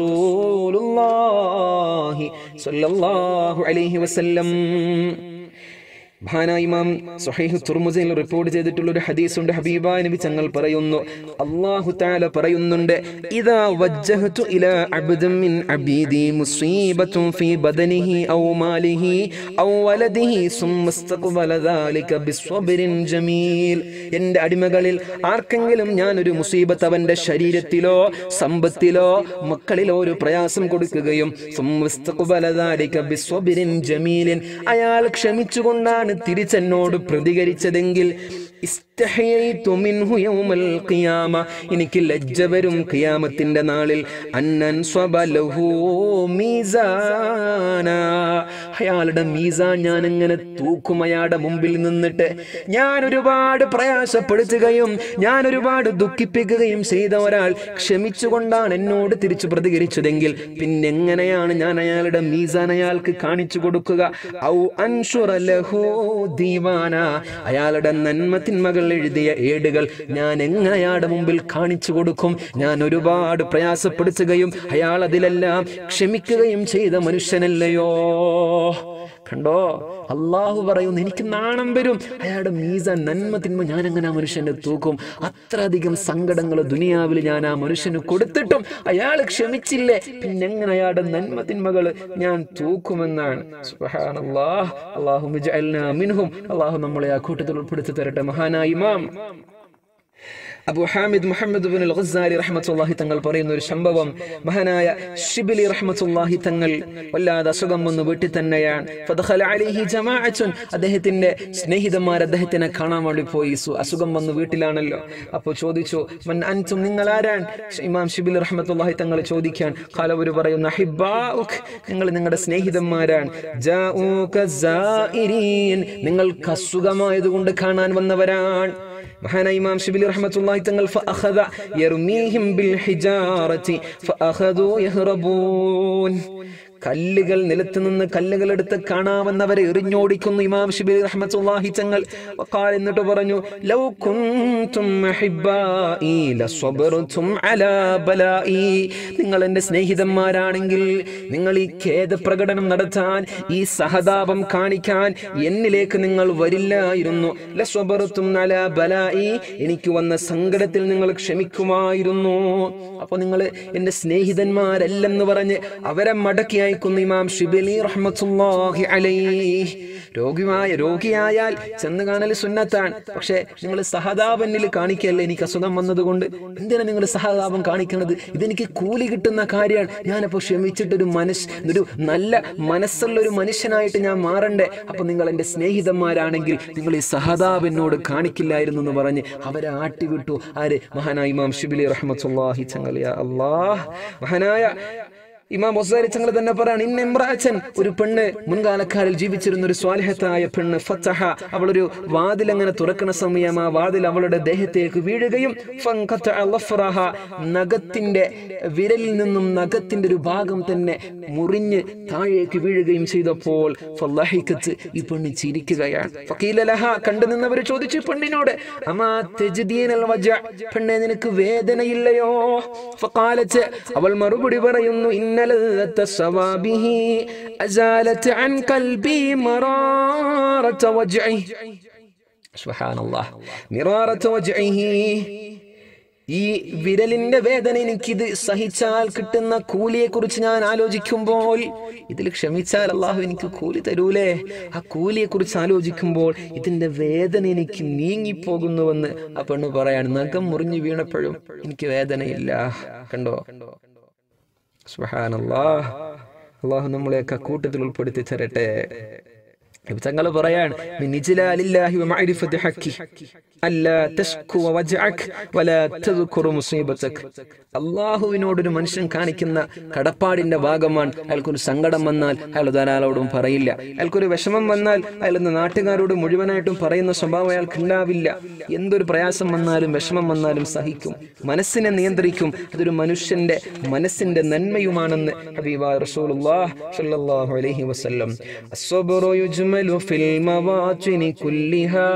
റസൂലുള്ളാഹി സ്വല്ലല്ലാഹു അലൈഹി വസല്ലം മഹാനായ ഇമാം സുഹൈഹ് തുർമുസയിൽ റിപ്പോർട്ട് ചെയ്തിട്ടുള്ള ഒരു ഹദീസ് ഉണ്ട് ഹബീബ നബി തങ്ങൾ പറയുന്നു അല്ലാഹു തആല പറയുന്നുണ്ട് ഇദാ വജ്ജഹതു ഇലാ അബ്ദിൻ മിൻ അബീദി മുസീബത്തുൻ ഫീ ബദനിഹി ഔ മാലിഹി ഔ വലദിഹി സുമ്മ ഇസ്തഖ്ബല ദാലിക ബിസ്വബ്രിൻ ജമീൽ എൻ്റെ അടിമകളിൽ ആർക്കെങ്കിലും ഞാൻ ഒരു മുസീബത്ത് അവന്റെ ശരീരത്തിലോ സമ്പത്തിലോ മക്കളിലോ ഒരു പ്രയാസം കൊടുക്കുകയും സുമ്മ ഇസ്തഖ്ബല ദാലിക ബിസ്വബ്രിൻ ജമീലിൻ അയാൾ ക്ഷമിച്ചുകൊണ്ടാണ് തിരിച്ചെന്നോട് പ്രതികരിച്ചതെങ്കിൽ ഇസ്തഹയൈതു മിൻഹു യൗമൽ ഖിയാമ എനിക്ക് ലജ്ജ വരും ഖിയാമത്തിന്റെ നാളിൽ അന്നൻ സ്വബലഹു മീസാന അയാളുടെ മീസാൻ ഞാൻ എങ്ങനെ തൂക്കും അയാളുടെ മുമ്പിൽ നിന്നിട്ട് ഞാൻ ഒരുപാട് പ്രയാസപ്പെടുത്തുകയും ഞാൻ ഒരുപാട് ദുഃഖിപ്പിക്കുകയും ചെയ്ത ഒരാൾ ക്ഷമിച്ചുകൊണ്ടാണ് എന്നോട് തിരിച്ചു പ്രതികരിച്ചതെങ്കിൽ പിന്നെ എങ്ങനെയാണ് ഞാൻ അയാളുടെ മീസാൻ അയാൾക്ക് കാണിച്ചു കൊടുക്കുക ഔ അൻഷുറ ലഹു ദീവാന അയാളുടെ നന്മത്തിന്മകൾ എഴുതിയ ഏടുകൾ ഞാൻ എങ്ങനെ അയാളുടെ മുമ്പിൽ കാണിച്ചു കൊടുക്കും ഞാൻ ഒരുപാട് പ്രയാസപ്പെടുത്തുകയും അയാൾ അതിലെല്ലാം ക്ഷമിക്കുകയും ചെയ്ത മനുഷ്യനല്ലയോ കണ്ടോ അള്ളാഹു പറയുന്നു എനിക്ക് നാണം വരും അയാളുടെ മീസ നന്മ തിന്മ ഞാൻ എങ്ങനെ ആ മനുഷ്യനെ തൂക്കും അത്രയധികം സങ്കടങ്ങൾ ദുനിയാവിൽ ഞാൻ ആ മനുഷ്യന് കൊടുത്തിട്ടും അയാൾ ക്ഷമിച്ചില്ലേ പിന്നെ എങ്ങനെ അയാളുടെ നന്മ തിന്മകൾ ഞാൻ തൂക്കുമെന്നാണ് സുബ്ഹാനല്ലാഹ് അല്ലാഹു മിജ്അൽനാ മിൻഹും അള്ളാഹു നമ്മളെ ആ കൂട്ടത്തിൽ ഉൾപ്പെടുത്തി തരട്ടെ മഹാനായ Imam Abu Hamid Muhammad bin Ghazali റഹ്മത്തുള്ളാഹി തങ്ങൾ പറയുന്ന ഒരു സംഭവം മഹാനായ ഷിബിലി റഹ്മത്തുള്ളാഹി തങ്ങൾ വല്ലാതെ അസുഖം വന്ന് വീട്ടിൽ തന്നെയാണ് ഫദഖല അലൈഹി ജമാഅത്തുൻ അദ്ദേഹത്തിന്റെ സ്നേഹിതന്മാർ അദ്ദേഹത്തിനെ കാണാൻ വേണ്ടി പോയി സു- അസുഖം വന്ന് വീട്ടിലാണല്ലോ അപ്പോൾ ചോദിച്ചു മൻ അൻതും നിങ്ങൾ ആരാണ് ഇമാം ഷിബിലി റഹ്മത്തുള്ളാഹി തങ്ങൾ ചോദിക്കാൻ കാലവര് പറയുന്നു അഹിബ്ബാഉക് നിങ്ങൾ നിങ്ങളുടെ സ്നേഹിതന്മാരാണ് ജാഊക സായിരീൻ നിങ്ങൾക്ക് അസുഖമായതുകൊണ്ട് കാണാൻ വന്നവരാണ് മഹാനായ ഇമാം ഷിബിലി റഹ്മത്തുള്ളാഹി തങ്ങൾ ഫഅഖദ യർമീഹിം ബിൽ ഹിജാറതി ഫഅഖദു യഹ്റബൂൻ കല്ലുകൾ നിലത്ത് നിന്ന് കല്ലുകൾ എടുത്ത് കാണാവുന്നവരെ എറിഞ്ഞോടിക്കുന്നു ഇമാം ഷിബിലി റഹ്മത്തുള്ളാഹി തങ്ങൾ വഖാൽ എന്നിട്ട് പറഞ്ഞു ലൗ കുൻതും അഹിബ്ബാഇ ലസ്വബർതും അലാ ബലാഇ നിങ്ങൾ എൻ്റെ സ്നേഹിതന്മാരാണെങ്കിൽ നിങ്ങൾ ഈ ഖേദപ്രകടനം നടത്താൻ ഈ സഹതാപം കാണിക്കാൻ എന്നിലേക്ക് നിങ്ങൾ വരില്ലായിരുന്നു ലസ്വബർത്തും അലാ ബലാഇ എനിക്ക് വന്ന സങ്കടത്തിൽ നിങ്ങൾ ക്ഷമിക്കുമായിരുന്നു അപ്പോൾ നിങ്ങൾ എൻ്റെ സ്നേഹിതന്മാരല്ലെന്ന് പറഞ്ഞ് അവരെ മടക്കി അയക്കുന്നു ഇമാം ഷിബിലി റഹ്മത്തുള്ളാഹി അലൈഹി രോഗിയായ രോഗിയായാൽ ചെന്ന് കാണൽ സുന്നത്താണ് പക്ഷേ നിങ്ങൾ സഹതാപന്നിൽ കാണിക്കല്ലേ എനിക്ക് അസുഖം വന്നതുകൊണ്ട് എന്തിനാണ് നിങ്ങൾ സഹതാപം കാണിക്കുന്നത് ഇതെനിക്ക് കൂലി കിട്ടുന്ന കാര്യമാണ് ഞാനപ്പോൾ ക്ഷമിച്ചിട്ടൊരു മനസ് ഒരു നല്ല മനസ്സുള്ള ഒരു മനുഷ്യനായിട്ട് ഞാൻ മാറണ്ടേ അപ്പൊ നിങ്ങൾ എൻ്റെ സ്നേഹിതന്മാരാണെങ്കിൽ നിങ്ങൾ ഈ സഹതാപ് എന്നോട് കാണിക്കില്ലായിരുന്നു എന്ന് പറഞ്ഞ് അവരെ ആട്ടിവിട്ടു ആര് മഹാനായ ഇമാം ഷിബിലി റഹ്മത്തുള്ളാഹി ചങ്ങലിയ അല്ലാഹ് മഹാനായ ഇമാം മൊസാരി തങ്ങൾ തന്നെ പറയാണ് ഇന്ന ഇമ്രാച്ചൻ ഒരു പെണ്ണ് മുൻകാലക്കാരിൽ ജീവിച്ചിരുന്ന ഒരു സ്വാലിഹത്തായ പെണ്ണ് ഫത്തഹ അവളൊരു വാതിൽ അങ്ങനെ തുറക്കുന്ന സമയം ആ വാതിൽ അവളുടെ ദേഹത്തേക്ക് വീഴുകയും ഫൻഖത്തഅ ലഫ്റഹ, നഖത്തിന്റെ വിരലിൽ നിന്നും നഖത്തിന്റെ ഒരു ഭാഗം തന്നെ മുറിഞ്ഞ് താഴേക്ക് വീഴുകയും ചെയ്തപ്പോൾ ഫല്ലഹിക്കത്ത് ഈ പെണ്ണ് ചിരിക്കുകയാണ് ഫഖീല ലഹ കണ്ടു നിന്നവർ ചോദിച്ചു ഈ പെണ്ണിനോട് അമാ തജ്ദീനൽ വജ പെണ്ണെ നിനക്ക് വേദനയില്ലയോ ഫഖാലത്ത് അവൾ മറുപടി പറയുന്നു ഇന്നലത സവാബിഹി അസാലത്ത് അൻ കൽബി മറാറത വജ്ഇ സുബ്ഹാനല്ലാഹ് മിറാറത വജ്ഇഹി ഈ വിരലിന്റെ വേദന എനിക്കിത് സഹിച്ചാൽ കിട്ടുന്ന കൂലിയെ കുറിച്ച് ഞാൻ ആലോചിക്കുമ്പോൾ ഇതിൽ ക്ഷമിച്ചാൽ അള്ളാഹു എനിക്ക് കൂലി തരൂലേ ആ കൂലിയെ കുറിച്ച് ആലോചിക്കുമ്പോൾ ഇതിന്റെ വേദന എനിക്ക് നീങ്ങിപ്പോകുന്നുവെന്ന് ആ പെണ്ണ് പറയാണ് നഖം മുറിഞ്ഞു വീണപ്പോഴും എനിക്ക് വേദനയില്ല കണ്ടോ സുബ്ഹാനല്ലാഹ് അള്ളാഹു നമ്മളെയൊക്കെ കൂട്ടത്തിൽ ഉൾപ്പെടുത്തി തരട്ടെ തങ്ങൾ പറയാണ് "മിൻ ഇജ്ലാലില്ലാഹി വ മഅരിഫത്തി ഹക്കി." അല്ലാ തശ്കുവ വജഅക് വലാ തദ്കുറു മുസീബതക് അള്ളാഹുവിനോടൊരു മനുഷ്യൻ കാണിക്കുന്ന കടപ്പാടിന്റെ ഭാഗമാണ് അയാൾക്കൊരു സങ്കടം വന്നാൽ അയാൾ ധാരാളോടും പറയില്ല അയാൾക്കൊരു വിഷമം വന്നാൽ അയാൾ ഇന്ന് നാട്ടുകാരോട് മുഴുവനായിട്ടും പറയുന്ന സ്വഭാവം അയാൾക്ക് ഉണ്ടാവില്ല എന്തൊരു പ്രയാസം വന്നാലും വിഷമം വന്നാലും സഹിക്കും മനസ്സിനെ നിയന്ത്രിക്കും അതൊരു മനുഷ്യന്റെ മനസ്സിന്റെ നന്മയുമാണെന്ന് ഹബീബ റസൂലുള്ളാഹ് സ്വല്ലല്ലാഹു അലൈഹി വസല്ലം അസ്സബ്റു യുജ്മലു ഫിൽ മവാതിനി കുല്ലിഹാ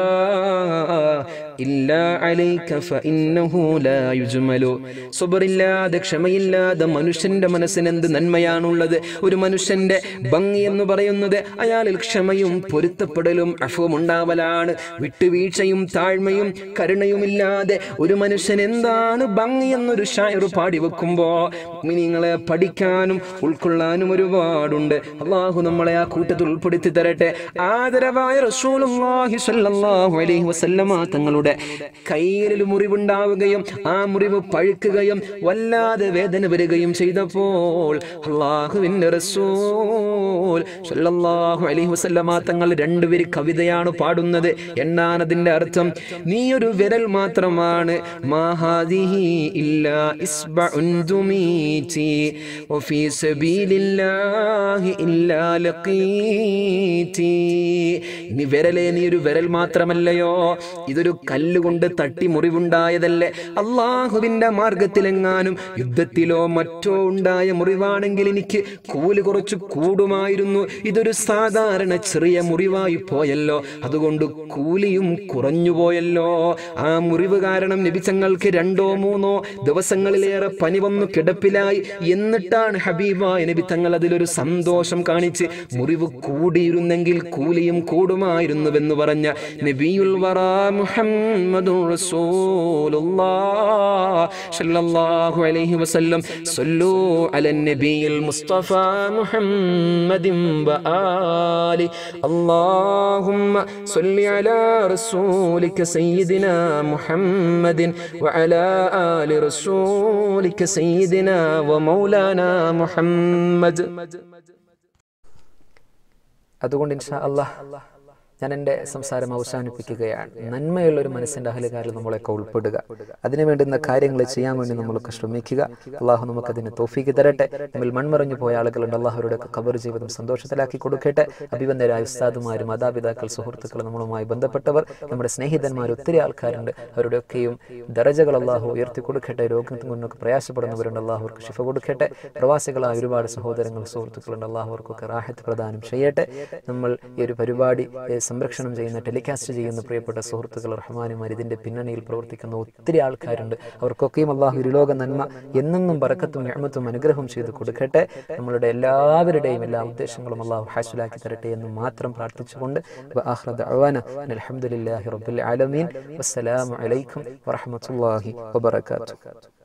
ഇല്ലാ അലൈക ഫഇന്നഹു ലാ യുജ്മലു സുബറില്ലാതെ ക്ഷമയില്ലാതെ മനുഷ്യന്റെ മനസ്സിന് എന്ത് നന്മയാണുള്ളത് ഒരു മനുഷ്യന്റെ ഭംഗി എന്ന് പറയുന്നത് അയാളിൽ ക്ഷമയും പൊരുത്തപ്പെടലും അഫവും ഉണ്ടാവലാണ് വിട്ടുവീഴ്ചയും താഴ്മയും കരുണയുമില്ലാതെ ഒരു മനുഷ്യൻ എന്താണ് ഭംഗി എന്നൊരു ഷായർ പാടി വെക്കുമ്പോ നിങ്ങളെ പഠിക്കാനും ഉൾക്കൊള്ളാനും ഒരുപാടുണ്ട് അള്ളാഹു നമ്മളെ ആ കൂട്ടത്തിൽ ഉൾപ്പെടുത്തി തരട്ടെ ആദരവായ റസൂലുള്ളാഹി സ്വല്ലല്ലാഹു അലൈഹി വസല്ലമ തങ്ങളുടെ കയ്യിൽ മുറിവുണ്ടാവുകയും ആ മുറിവ് പഴുക്കുകയും വല്ലാതെ വേദന വരികയും ചെയ്തപ്പോൾ അള്ളാഹുവിന്റെ റസൂൽ സ്വല്ലല്ലാഹു അലൈഹി വസല്ലമ തങ്ങൾ രണ്ടുപേര് കവിതയാണ് പാടുന്നത് എന്നാണ് അതിന്റെ അർത്ഥം നീ ഒരു വിരൽ മാത്രമാണ് മാഹാദിഹി ഇല്ലാ ഇസ്ബഉൻ ദുമീതി വഫീ സബീലില്ലാഹി ഇല്ലാ ലഖീതി നീ വിരലേ നീ ഒരു വിരൽ മാത്രമല്ലയോ ഇതൊരു കല്ലുകൊണ്ട് തട്ടി മുറിവുണ്ടായതല്ലേ അള്ളാഹുവിന്റെ മാർഗത്തിലെങ്ങാനും യുദ്ധത്തിലോ മറ്റോ ഉണ്ടായ മുറിവാണെങ്കിൽ എനിക്ക് കൂല് കുറച്ച് കൂടുമായിരുന്നു ഇതൊരു സാധാരണ ചെറിയ മുറിവായി പോയല്ലോ അതുകൊണ്ട് കൂലിയും കുറഞ്ഞു പോയല്ലോ ആ മുറിവ് കാരണം നബിച്ചങ്ങൾക്ക് രണ്ടോ മൂന്നോ ദിവസങ്ങളിലേറെ പനി വന്നു കിടപ്പിലായി എന്നിട്ടാണ് ഹബീബായ നബി തങ്ങൾ അതിലൊരു സന്തോഷം കാണിച്ച് മുറിവ് കൂടിയിരുന്നെങ്കിൽ കൂലിയും കൂടുമായിരുന്നുവെന്ന് പറഞ്ഞ നബിയുൽ വറാ മുഹമ്മദുർ റസൂലുള്ളാഹ് സ്വല്ലല്ലാഹു അലൈഹി വസല്ലം സല്ലു അലൻ നബിയിൽ മുസ്തഫ മുഹമ്മദിൻ വആലി اللهم صل على رسولك سيدنا محمد وعلى آل رسولك سيدنا ومولانا محمد അതുകൊണ്ട് ഇൻഷാ അള്ളാഹ് ഞാൻ എൻ്റെ സംസാരം അവസാനിപ്പിക്കുകയാണ് നന്മയുള്ള ഒരു മനസ്സിൻ്റെ അഹലുകാരിൽ നമ്മളൊക്കെ ഉൾപ്പെടുക അതിനു വേണ്ടുന്ന കാര്യങ്ങൾ ചെയ്യാൻ വേണ്ടി നമ്മളൊക്കെ ശ്രമിക്കുക അള്ളാഹു നമുക്കതിന് തോഫീക്ക് തരട്ടെ നമ്മിൽ മൺമറഞ്ഞു പോയ ആളുകളുണ്ട് അള്ളാഹുരുടെ ഖബർ ജീവിതം സന്തോഷത്തിലാക്കി കൊടുക്കട്ടെ അഭിബന്ധരായ ഉസ്താദുമാരും മാതാപിതാക്കൾ സുഹൃത്തുക്കൾ നമ്മളുമായി ബന്ധപ്പെട്ടവർ നമ്മുടെ സ്നേഹിതന്മാർ ഒത്തിരി ആൾക്കാരുണ്ട് അവരുടെയൊക്കെയും ദറജകൾ അള്ളാഹു ഉയർത്തി കൊടുക്കട്ടെ രോഗത്തിൽ കൊണ്ടൊക്കെ പ്രയാസപ്പെടുന്നവരുണ്ട് അള്ളാഹുർക്ക് ശിഫ കൊടുക്കട്ടെ പ്രവാസികളായ ഒരുപാട് സഹോദരങ്ങൾ സുഹൃത്തുക്കളുണ്ട് അള്ളാഹുവർക്കൊക്കെ റാഹത്ത് പ്രദാനം ചെയ്യട്ടെ നമ്മൾ ഈ ഒരു പരിപാടി ഏഹ്, സംരക്ഷണം ചെയ്യുന്ന ടെലികാസ്റ്റ് ചെയ്യുന്ന പ്രിയപ്പെട്ട സുഹൃത്തുക്കൾ റഹ്മാനുമാർ ഇതിന്റെ പിന്നണിയിൽ പ്രവർത്തിക്കുന്ന ഒത്തിരി ആൾക്കാരുണ്ട് അവർക്കൊക്കെയും അള്ളാഹു ഇരുലോക നന്മ എന്നെന്നും ബറക്കത്തും ഞാമത്തും അനുഗ്രഹവും ചെയ്ത് കൊടുക്കട്ടെ നമ്മളുടെ എല്ലാവരുടെയും എല്ലാ ഉദ്ദേശങ്ങളും അള്ളാഹു ഹാസുലാക്കി തരട്ടെ എന്ന് മാത്രം പ്രാർത്ഥിച്ചുകൊണ്ട് വആഖിറ ദഅവാന അൽഹംദുലില്ലാഹി റബ്ബിൽ ആലമീൻ വസ്സലാമു അലൈക്കും വറഹ്മത്തുള്ളാഹി വബറകാതുഹു